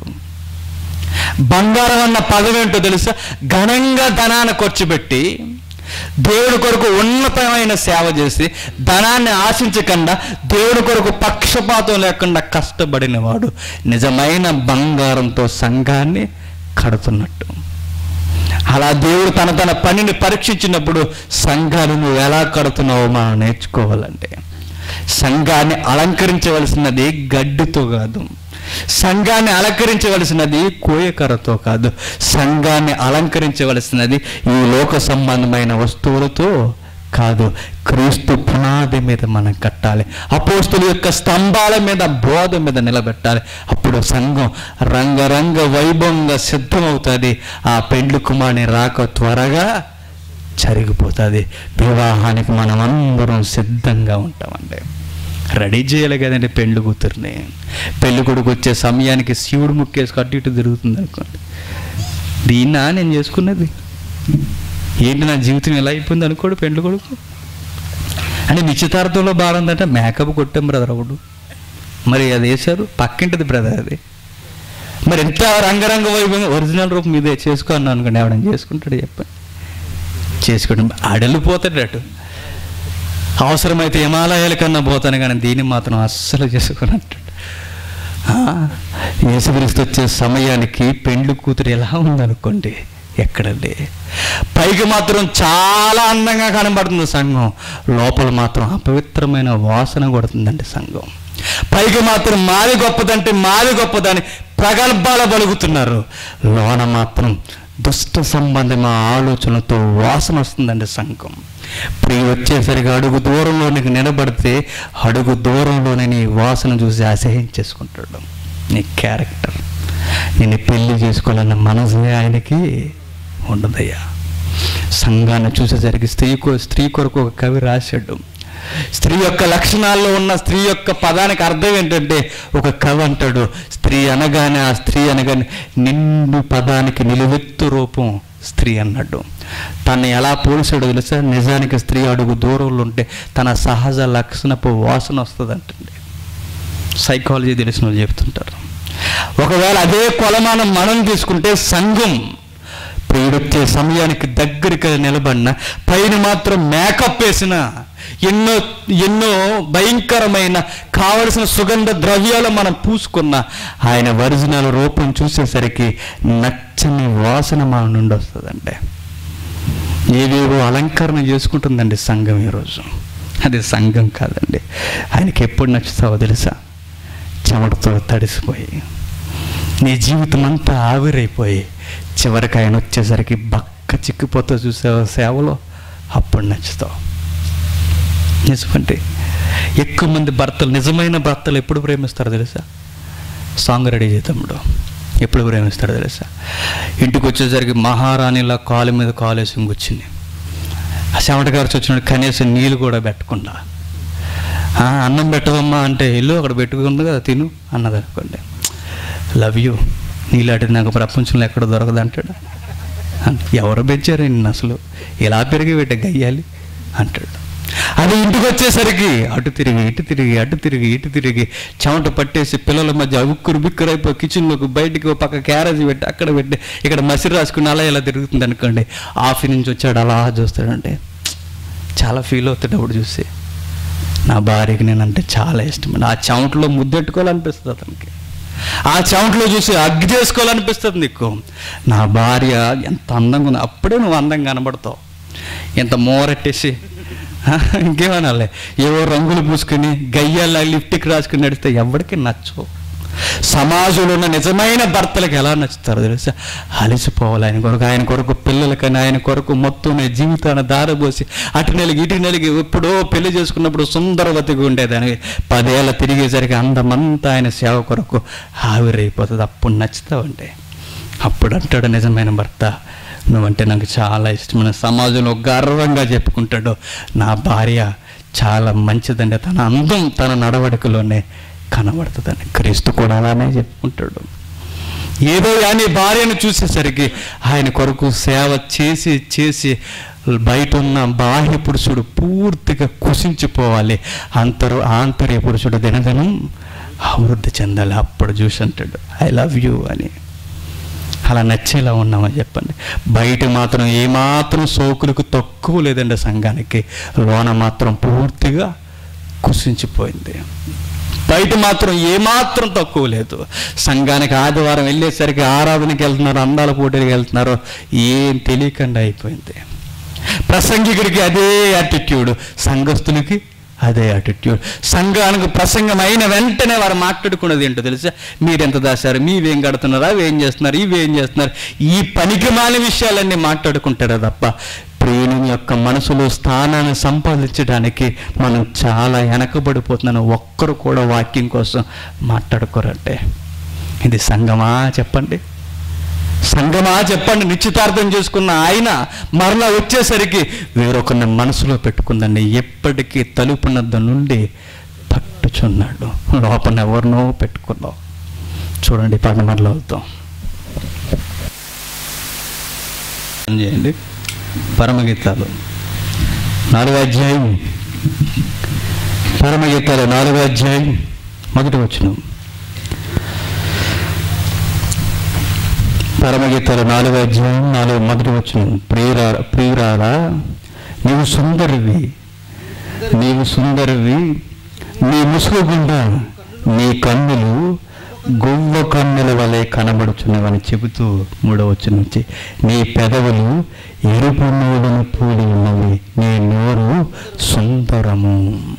బంగారం అన్న పదం ఏంటో తెలుసా ఘనంగా ధనాన్ని ఖర్చు పెట్టి దేవుడి కొరకు ఉన్నతమైన సేవ చేసి ధనాన్ని ఆశించకుండా దేవుడి కొరకు పక్షపాతం లేకుండా కష్టపడిన వాడు నిజమైన బంగారంతో సంఘాన్ని కడుతున్నట్టు అలా దేవుడు తన తన పనిని పరీక్షించినప్పుడు సంఘాలు నువ్వు ఎలా కడుతున్నావో మనం నేర్చుకోవాలంటే సంఘాన్ని అలంకరించవలసినది గడ్డితో కాదు సంఘాన్ని అలంకరించవలసినది కోయకరతో కాదు సంఘాన్ని అలంకరించవలసినది ఈ లోక సంబంధమైన వస్తువులతో కాదు క్రీస్తు పునాది మీద మనం కట్టాలి అపోస్తుల యొక్క స్తంభాల మీద బోధ మీద నిలబెట్టాలి అప్పుడు సంఘం రంగరంగ వైభవంగా సిద్ధమవుతుంది ఆ పెండ్లి కుమారుని రాక త్వరగా జరిగిపోతుంది వివాహానికి మనం అందరం సిద్ధంగా ఉంటామండి రెడీ చేయాలి కదండి పెళ్లి కూతుర్ని పెళ్లి కొడుకు వచ్చే సమయానికి శివుడు ముక్కేసి అటు ఇటు తిరుగుతుంది అనుకోండి దీన్నా నేను చేసుకున్నది ఏంటి నా జీవితం ఎలా అయిపోయింది అనుకోడు పెండ్లి కొడుకు అంటే నిశ్చితార్థంలో బాగుందంటే మేకప్ కొట్టాం బ్రదర్ ఒకడు మరి అది వేశారు పక్కింటిది బ్రదర్ అది మరి ఎంత రంగరంగ వైభవంగా ఒరిజినల్ రూపం మీదే చేసుకో అన్నాను అనుకోండి ఎవడని చేసుకుంటాడు చెప్పండి చేసుకోవడం అడలిపోతాడు అటు అవసరమైతే హిమాలయాల కన్నా పోతాను కానీ దీన్ని మాత్రం అస్సలు చేసుకుని అంటాడు ఆ, యేసుక్రీస్తు వచ్చే సమయానికి పెండ్లి కూతురు ఎలా ఉందనుకోండి ఎక్కడండి పైకి మాత్రం చాలా అందంగా కనబడుతుంది సంఘం లోపల మాత్రం అపవిత్రమైన వాసన కొడుతుందండి సంఘం పైకి మాత్రం మాది గొప్పదంటే మాది గొప్పదని ప్రగల్భాల పలుకుతున్నారు లోన మాత్రం దుష్ట సంబంధమైన ఆలోచనలతో వాసన వస్తుందండి సంఘం ప్రియ వచ్చేసరికి అడుగు దూరంలోనికి నిలబడితే అడుగు దూరంలోనే నీ వాసన చూసి అసహించేసుకుంటాడు నీ క్యారెక్టర్ నేను పెళ్లి చేసుకోవాలన్న మనసే ఆయనకి ఉండదయ్యా సంఘాన్ని చూసేసరికి స్త్రీ కొ- స్త్రీ కొరకు ఒక కవి రాశాడు స్త్రీ యొక్క లక్షణాల్లో ఉన్న స్త్రీ యొక్క పదానికి అర్థం ఏంటంటే ఒక కవి అంటాడు స్త్రీ అనగానే ఆ స్త్రీ అనగానే నిండు పదానికి నిలువెత్తు రూపం స్త్రీ అన్నాడు తను ఎలా పోల్చాడో తెలుసా నిజానికి స్త్రీ అడుగు దూరంలో ఉంటే తన సహజ లక్షణపు వాసన వస్తుంది అంటండి సైకాలజీ తెలిసిన వాళ్ళు చెప్తుంటారు ఒకవేళ అదే కొలమానం మనం తీసుకుంటే సంఘం ప్రియుడొచ్చే సమయానికి దగ్గరికి నిలబడిన పైన మాత్రం మేకప్ వేసిన ఎన్నో ఎన్నో భయంకరమైన కావలసిన సుగంధ ద్రవ్యాలు మనం పూసుకున్న ఆయన ఒరిజినల్ రూపం చూసేసరికి నచ్చని వాసన మన నుండి వస్తుందండి ఏవేవో అలంకరణ చేసుకుంటుందండి సంఘం ఈరోజు అది సంఘం కాదండి ఆయనకి ఎప్పుడు నచ్చుతావో తెలుసా చెమటతో తడిసిపోయి నీ జీవితం అంతా ఆవిరైపోయి చివరికి ఆయన వచ్చేసరికి బక్క చిక్కిపోతా చూసావు సేవలో అప్పుడు నచ్చుతావు నిజమంటే ఎక్కువ మంది భర్తలు నిజమైన భర్తలు ఎప్పుడు ప్రేమిస్తారో తెలుసా సాంగ్ రెడీ చేతముడు ఎప్పుడు ప్రేమిస్తాడో తెలుసా ఇంటికి వచ్చేసరికి మహారాణిలా కాలు మీద కాలు వేసి కూర్చుంది ఆ చెమట గారు వచ్చిన కనీసం నీళ్ళు కూడా పెట్టకుండా "ఆ, అన్నం పెట్టవమ్మా అంటే ఇల్లు అక్కడ పెట్టుకుంది కదా తిను అన్నది అనుకోండి లవ్ యూ నీలాంటి నాకు ప్రపంచంలో ఎక్కడ దొరకదు అంటాడు అంటే ఎవరు పెంచారు నిన్ను అసలు ఇలా పెరిగి పెట్ట గయ్యాలి అంటాడు అది ఇంటికి వచ్చేసరికి అటు తిరిగి ఇటు తిరిగి అటు తిరిగి ఇటు తిరిగి చెమట పట్టేసి పిల్లల మధ్య ఉక్కురు బిక్కురు అయిపోయి కిచెన్లోకి బయటికి ఓ పక్క క్యారేజ్ పెట్టి అక్కడ పెట్టి ఇక్కడ మసిరి రాసుకుని అలా ఇలా తిరుగుతుంది అనుకోండి ఆఫీస్ నుంచి వచ్చాడు అలా చూస్తాడంటే చాలా ఫీల్ అవుతాడు అప్పుడు చూసి నా భార్యకి నేనంటే చాలా ఇష్టం ఆ చెమటలో ముద్దెట్టుకోవాలనిపిస్తుంది అతనికి ఆ చెమటలో చూసి అగ్గి చేసుకోవాలనిపిస్తుంది నీకు నా భార్య ఎంత అందంగా ఉంది అప్పుడే నువ్వు అందంగా కనబడతావు ఎంత మోరెట్టేసి ఆ, ఇంకేమనాలి ఏవో రంగులు పూసుకుని గయ్యాల లిఫ్ట్కి రాసుకుని నడిస్తే ఎవరికి నచ్చవు సమాజంలో ఉన్న నిజమైన భర్తలకు ఎలా నచ్చుతారో తెలుసా అలసిపోవాలి ఆయన కొరకు ఆయన కొరకు పిల్లలకని ఆయన కొరకు మొత్తం నీ జీవితాన్ని దారబోసి అటు నెలకి ఇటు నెలకి ఎప్పుడో పెళ్లి చేసుకున్నప్పుడు సుందరవతిగా ఉండేదాన్ని పదేళ్ళ తిరిగేసరికి అందమంతా ఆయన సేవ కొరకు ఆవిరైపోతుంది అప్పుడు నచ్చుతావంటే అప్పుడు అంటాడు నిజమైన భర్త నువ్వంటే నాకు చాలా ఇష్టమైన సమాజంలో గర్వంగా చెప్పుకుంటాడు నా భార్య చాలా మంచిదండి తన అందం తన నడవడికలోనే కనబడుతుందని క్రీస్తు కూడా అలానే చెప్పుకుంటాడు ఏదో కానీ భార్యను చూసేసరికి ఆయన కొరకు సేవ చేసి చేసి బయట ఉన్న బాహ్య పురుషుడు పూర్తిగా కుసించిపోవాలి అంతరు ఆంతర్య పురుషుడు దినదినం అభివృద్ధి చెందాలి అప్పుడు చూసి అంటాడు ఐ లవ్ యూ అని అలా నచ్చేలా ఉన్నామని చెప్పండి బయట మాత్రం ఏమాత్రం సోకులకు తక్కువ లేదండి సంఘానికి లోన మాత్రం పూర్తిగా కుసించిపోయింది బయట మాత్రం ఏమాత్రం తక్కువ లేదు సంఘానికి ఆదివారం వెళ్ళేసరికి ఆరాధనకి వెళ్తున్నారు అందాల పోటీలకు వెళ్తున్నారు ఏం తెలియకుండా అయిపోయింది ప్రసంగికుడికి అదే యాటిట్యూడ్ సంఘస్థులకి అదే యాటిట్యూడ్ సంఘానికి ప్రసంగం అయిన వెంటనే వారు మాట్లాడుకున్నది ఏంటో తెలుసా మీరెంత దాశారు మీవేం కడుతున్నారు అవి ఏం చేస్తున్నారు ఇవి ఏం చేస్తున్నారు ఈ పనికి మాలిన విషయాలన్నీ మాట్లాడుకుంటారే తప్ప ప్రియుని యొక్క మనసులో స్థానాన్ని సంపాదించడానికి మనం చాలా వెనకబడిపోతున్నాను ఒక్కరు కూడా వాక్యం కోసం మాట్లాడుకోరంటే ఇది సంగమా చెప్పండి సంగమా చెప్పండి నిశ్చితార్థం చేసుకున్న ఆయన మరలా వచ్చేసరికి వేరొకరిని మనసులో పెట్టుకుందండి ఎప్పటికీ తలుపునద్ద నుండి పట్టుచున్నాడు లోపల ఎవరినో పెట్టుకున్నావు చూడండి పగమరలో అవుతాం చేయండి పరమగీతాలు నాలుగో అధ్యాయం పరమగీతాలు నాలుగో అధ్యాయం మొదటి వచ్చిన పరమగీతాలు నాలుగో అధ్యాయం నాలుగు మొదటి వచ్చిన ప్రియురా ప్రియురారా నీవు సుందరివి నీవు సుందరివి నీ ముసుగు గుండా నీ కన్నులు గువ్వ కన్నుల వలె కనబడుచున్నవని చెబుతూ మూడవచ్చు నుంచి నీ పెదవులు ఎరుపు నూలను పూలి ఉన్నవి నీ నోరు సుందరము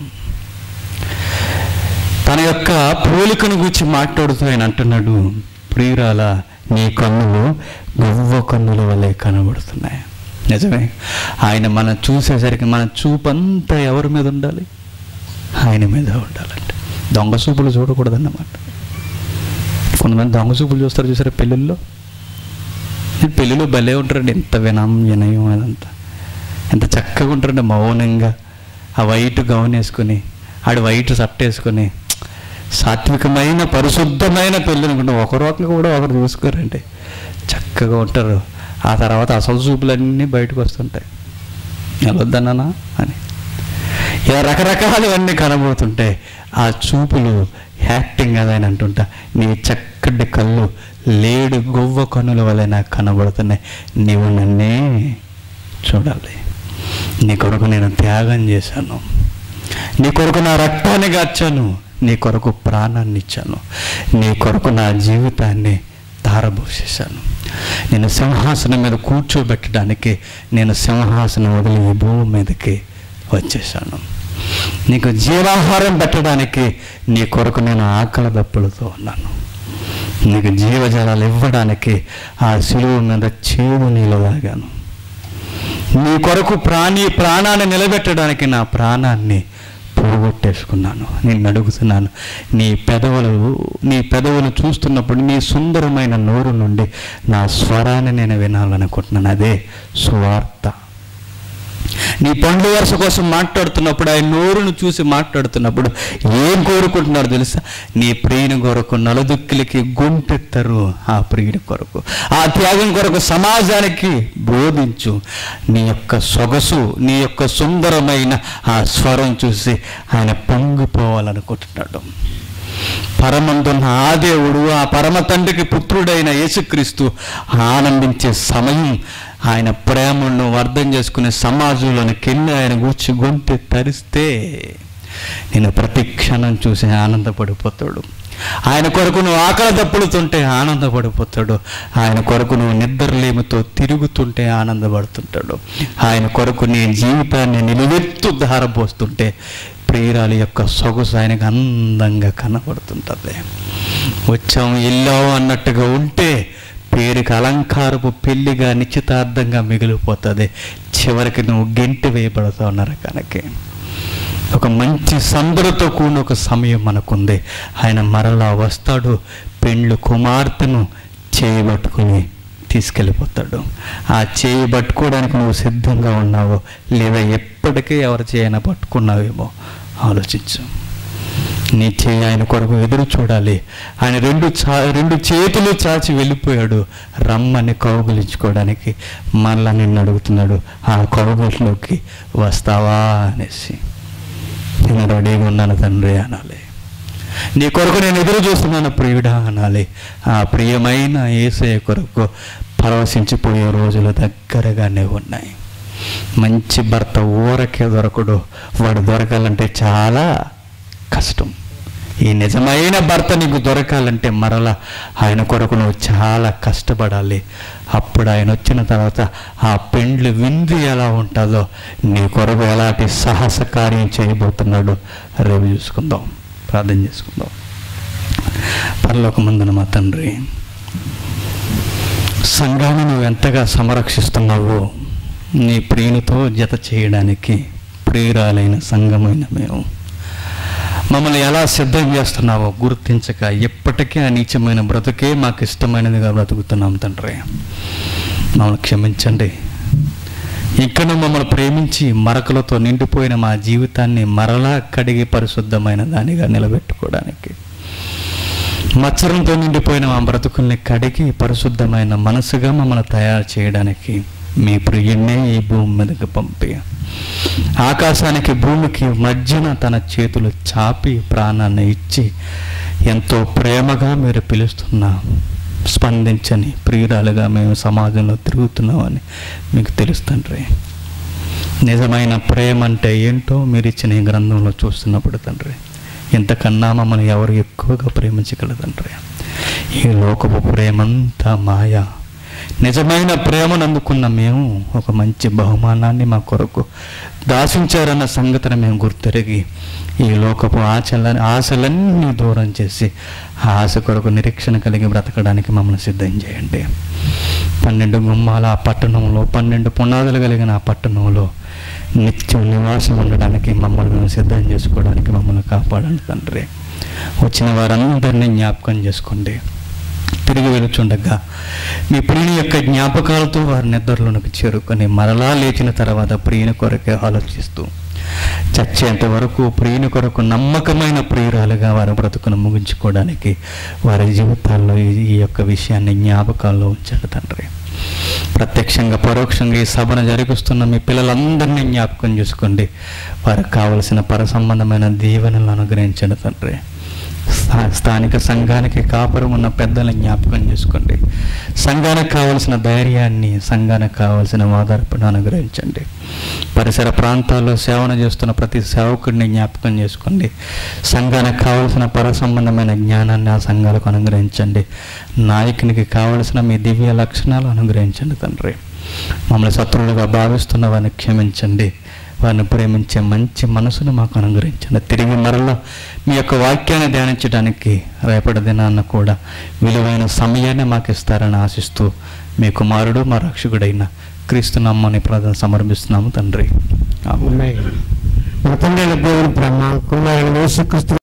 తన యొక్క పోలికను గురించి మాట్లాడుతూ ఆయన అంటున్నాడు ప్రియురాల నీ కన్నులు గువ్వ కన్నుల వలె కనబడుతున్నాయి నిజమే ఆయన మనం చూసేసరికి మన చూపంతా ఎవరి మీద ఉండాలి ఆయన మీద ఉండాలంటే దొంగ చూపులు చూడకూడదన్నమాట కొంతమంది దొంగ చూపులు చూస్తారు చూసారా పెళ్ళిళ్ళలో పెళ్ళిలో భలే ఉంటారండి ఎంత వినం వినయం అదంతా ఎంత చక్కగా ఉంటారండి మౌనంగా ఆ వైట్ గౌన్ వేసుకొని ఆడు వైట్ షర్ట్ వేసుకొని సాత్వికమైన పరిశుద్ధమైన పెళ్ళి అనుకుంటే ఒకరు ఒకరు కూడా ఒకరు చూసుకోరండి చక్కగా ఉంటారు ఆ తర్వాత అసలు చూపులన్నీ బయటకు వస్తుంటాయి వెళ్ళొద్దన్నానా అని ఇలా రకరకాలవన్నీ కనబోతుంటే ఆ చూపులు యాక్టింగ్ అదని అంటుంటా నీ చక్కటి కళ్ళు లేడు గొవ్వ కన్నుల వలె నాకు కనబడుతున్నాయి నీవు నన్నే చూడాలి నీ కొరకు నేను త్యాగం చేశాను నీ కొరకు నా రక్తాన్ని గార్చాను నీ కొరకు ప్రాణాన్ని ఇచ్చాను నీ కొరకు నా జీవితాన్ని ధారబోసేశాను నేను సింహాసనం మీద కూర్చోబెట్టడానికి నేను సింహాసనం వదిలి ఈ భూమి మీదకి వచ్చేసాను నీకు జీవాహారం పెట్టడానికి నీ కొరకు నేను ఆకలి దప్పులతో ఉన్నాను నీకు జీవజలాలు ఇవ్వడానికి ఆ సులువు మీద చేదు నీళ్ళు తాగాను నీ కొరకు ప్రాణి ప్రాణాన్ని నిలబెట్టడానికి నా ప్రాణాన్ని పోగొట్టేసుకున్నాను నేను అడుగుతున్నాను నీ పెదవులు నీ పెదవులు చూస్తున్నప్పుడు నీ సుందరమైన నోరు నుండి నా స్వరాన్ని నేను వినాలనుకుంటున్నాను అదే సువార్త నీ పండు వరుస కోసం మాట్లాడుతున్నప్పుడు ఆయన నోరును చూసి మాట్లాడుతున్నప్పుడు ఏం కోరుకుంటున్నారో తెలుసా నీ ప్రియుని కొరకు నలుదుక్కిలకి గుంపెత్తరు ఆ ప్రియుని కొరకు ఆ త్యాగం కొరకు సమాజానికి బోధించు నీ యొక్క సొగసు నీ యొక్క సుందరమైన ఆ స్వరం చూసి ఆయన పొంగిపోవాలనుకుంటున్నాడు పరమందున్న ఆ దేవుడు ఆ పరమ తండ్రికి పుత్రుడైన యేసుక్రీస్తు ఆనందించే సమయం ఆయన ప్రేమను అర్థం చేసుకునే సమాజంలోనికి వెళ్ళి ఆయన గూర్చి గొంతు తరిస్తే నేను ప్రతి క్షణం చూసి ఆనందపడిపోతాడు ఆయన కొరకు నువ్వు ఆకలి దప్పుడుతుంటే ఆనందపడిపోతాడు ఆయన కొరకు నువ్వు నిద్రలేమితో తిరుగుతుంటే ఆనందపడుతుంటాడు ఆయన కొరకు నీ జీవితాన్ని నిలువెత్తు ధారపోస్తుంటే ప్రియురాలి యొక్క సొగసు ఆయనకు అందంగా కనబడుతుంటుంది వచ్చాం వెళ్ళాం అన్నట్టుగా ఉంటే పేరుకి అలంకారపు పెళ్లిగా నిశ్చితార్థంగా మిగిలిపోతుంది చివరికి నువ్వు గెంటి వేయబడతావు నరకానికి ఒక మంచి సందడితో కూడిన ఒక సమయం మనకుంది ఆయన మరలా వస్తాడు పెండ్లు కుమార్తెను చేయబట్టుకుని తీసుకెళ్ళిపోతాడు ఆ చేయి పట్టుకోవడానికి నువ్వు సిద్ధంగా ఉన్నావో లేదా ఎప్పటికీ ఎవరి చేయైనా పట్టుకున్నావేమో ఆలోచించు నీ చేయి ఆయన కొరకు ఎదురు చూడాలి ఆయన రెండు చా రెండు చేతులు చాచి వెళ్ళిపోయాడు రమ్మని కౌగులించుకోవడానికి మళ్ళా నిన్ను అడుగుతున్నాడు ఆ కౌగులిలోకి వస్తావా అనేసి నేను రెడీగా ఉన్నాను తండ్రి అనాలి నీ కొరకు నేను ఎదురు చూస్తున్నాను ప్రియుడా అనాలి ఆ ప్రియమైన ఏసయ కొరకు పరవశించిపోయే రోజులు దగ్గరగానే ఉన్నాయి మంచి భర్త ఊరకే దొరకడు వాడు దొరకాలంటే చాలా కష్టం ఈ నిజమైన భర్త నీకు దొరకాలంటే మరలా ఆయన కొరకు నువ్వు చాలా కష్టపడాలి అప్పుడు ఆయన వచ్చిన తర్వాత ఆ పెండ్లు విందు ఎలా ఉంటుందో నీ కొరకు ఎలాంటి సాహస కార్యం చేయబోతున్నాడో రేపు చూసుకుందాం ప్రార్థన చేసుకుందాం పరలోక ముందున మా తండ్రి సంఘాన్ని నువ్వు ఎంతగా సంరక్షిస్తున్నావో నీ ప్రియునితో జత చేయడానికి ప్రియురాలైన సంఘమైన మేము మమ్మల్ని ఎలా సిద్ధం చేస్తున్నావో గుర్తించక ఎప్పటికీ ఆ నీచమైన బ్రతుకే మాకు ఇష్టమైనదిగా బ్రతుకుతున్నాం తండ్రి మమ్మల్ని క్షమించండి ఇక్కడ మమ్మల్ని ప్రేమించి మరకలతో నిండిపోయిన మా జీవితాన్ని మరలా కడిగి పరిశుద్ధమైన దానిగా నిలబెట్టుకోవడానికి మత్సరంతో నిండిపోయిన మా బ్రతుకుల్ని కడిగి పరిశుద్ధమైన మనసుగా మమ్మల్ని తయారు చేయడానికి మీ ప్రియున్నే ఈ భూమి మీదకి పంపి ఆకాశానికి భూమికి మధ్యన తన చేతులు చాపి ప్రాణాన్ని ఇచ్చి ఎంతో ప్రేమగా మీరు పిలుస్తున్న స్పందించని ప్రియురాలుగా మేము సమాజంలో తిరుగుతున్నామని మీకు తెలుస్తుండ్రి నిజమైన ప్రేమ అంటే ఏంటో మీరు ఇచ్చిన ఈ గ్రంథంలో చూస్తున్నప్పుడు తండ్రి ఇంతకన్నా మమ్మల్ని ఎవరు ఎక్కువగా ప్రేమించగలరు తండ్రి ఈ లోకపు ప్రేమంతా మాయ నిజమైన ప్రేమను అందుకున్న మేము ఒక మంచి బహుమానాన్ని మా కొరకు దాసించారన్న సంగతిని మేము గుర్తెరిగి ఈ లోకపు ఆశల ఆశలన్నీ దూరం చేసి ఆ ఆశ కొరకు నిరీక్షణ కలిగి బ్రతకడానికి మమ్మల్ని సిద్ధం చేయండి పన్నెండు గుమ్మాల ఆ పట్టణంలో పన్నెండు పునాదులు కలిగిన ఆ పట్టణంలో నిత్యం నివాసం ఉండడానికి మమ్మల్ని మేము సిద్ధం చేసుకోవడానికి మమ్మల్ని కాపాడండి తండ్రి వచ్చిన వారందరినీ జ్ఞాపకం చేసుకోండి తిరిగి వెలుచుండగా మీ ప్రియుని యొక్క జ్ఞాపకాలతో వారి నిద్రలోనికి చేరుకొని మరలా లేచిన తర్వాత ప్రియుని కొరకే ఆలోచిస్తూ చచ్చేంత వరకు ప్రియుని కొరకు నమ్మకమైన ప్రియురాలుగా వారి బ్రతుకును ముగించుకోవడానికి వారి జీవితాల్లో ఈ- ఈ యొక్క విషయాన్ని జ్ఞాపకాల్లో ఉంచాడు తండ్రి ప్రత్యక్షంగా పరోక్షంగా ఈ సభను జరిగిస్తున్న మీ పిల్లలందరినీ జ్ఞాపకం చేసుకోండి వారికి కావలసిన పర సంబంధమైన దీవెనలను అనుగ్రహించండి తండ్రి స్థా- స్థానిక సంఘానికి కాపురం ఉన్న పెద్దలను జ్ఞాపకం చేసుకోండి సంఘానికి కావలసిన ధైర్యాన్ని సంఘానికి కావలసిన ఓదార్పును అనుగ్రహించండి పరిసర ప్రాంతాల్లో సేవన చేస్తున్న ప్రతి సేవకుడిని జ్ఞాపకం చేసుకోండి సంఘానికి కావలసిన పర సంబంధమైన జ్ఞానాన్ని ఆ సంఘాలకు అనుగ్రహించండి నాయకునికి కావలసిన మీ దివ్య లక్షణాలు అనుగ్రహించండి తండ్రి మమ్మల్ని శత్రువులుగా భావిస్తున్న వారిని క్షమించండి వారిని ప్రేమించే మంచి మనసును మాకు అనుగ్రహించండి తిరిగి మరలా మీ యొక్క వాక్యాన్ని ధ్యానించడానికి రేపటి దినాన్న కూడా విలువైన సమయాన్ని మాకు ఇస్తారని ఆశిస్తూ మీ కుమారుడు మా రక్షకుడైన క్రీస్తు నమ్మని ప్రార్థన సమర్పిస్తున్నాము తండ్రి ఆమేన్. ఉన్నాయి మన తండ్రి అయిన దేవుని బ్రహ్మ కుమారుడు యేసుక్రీస్తు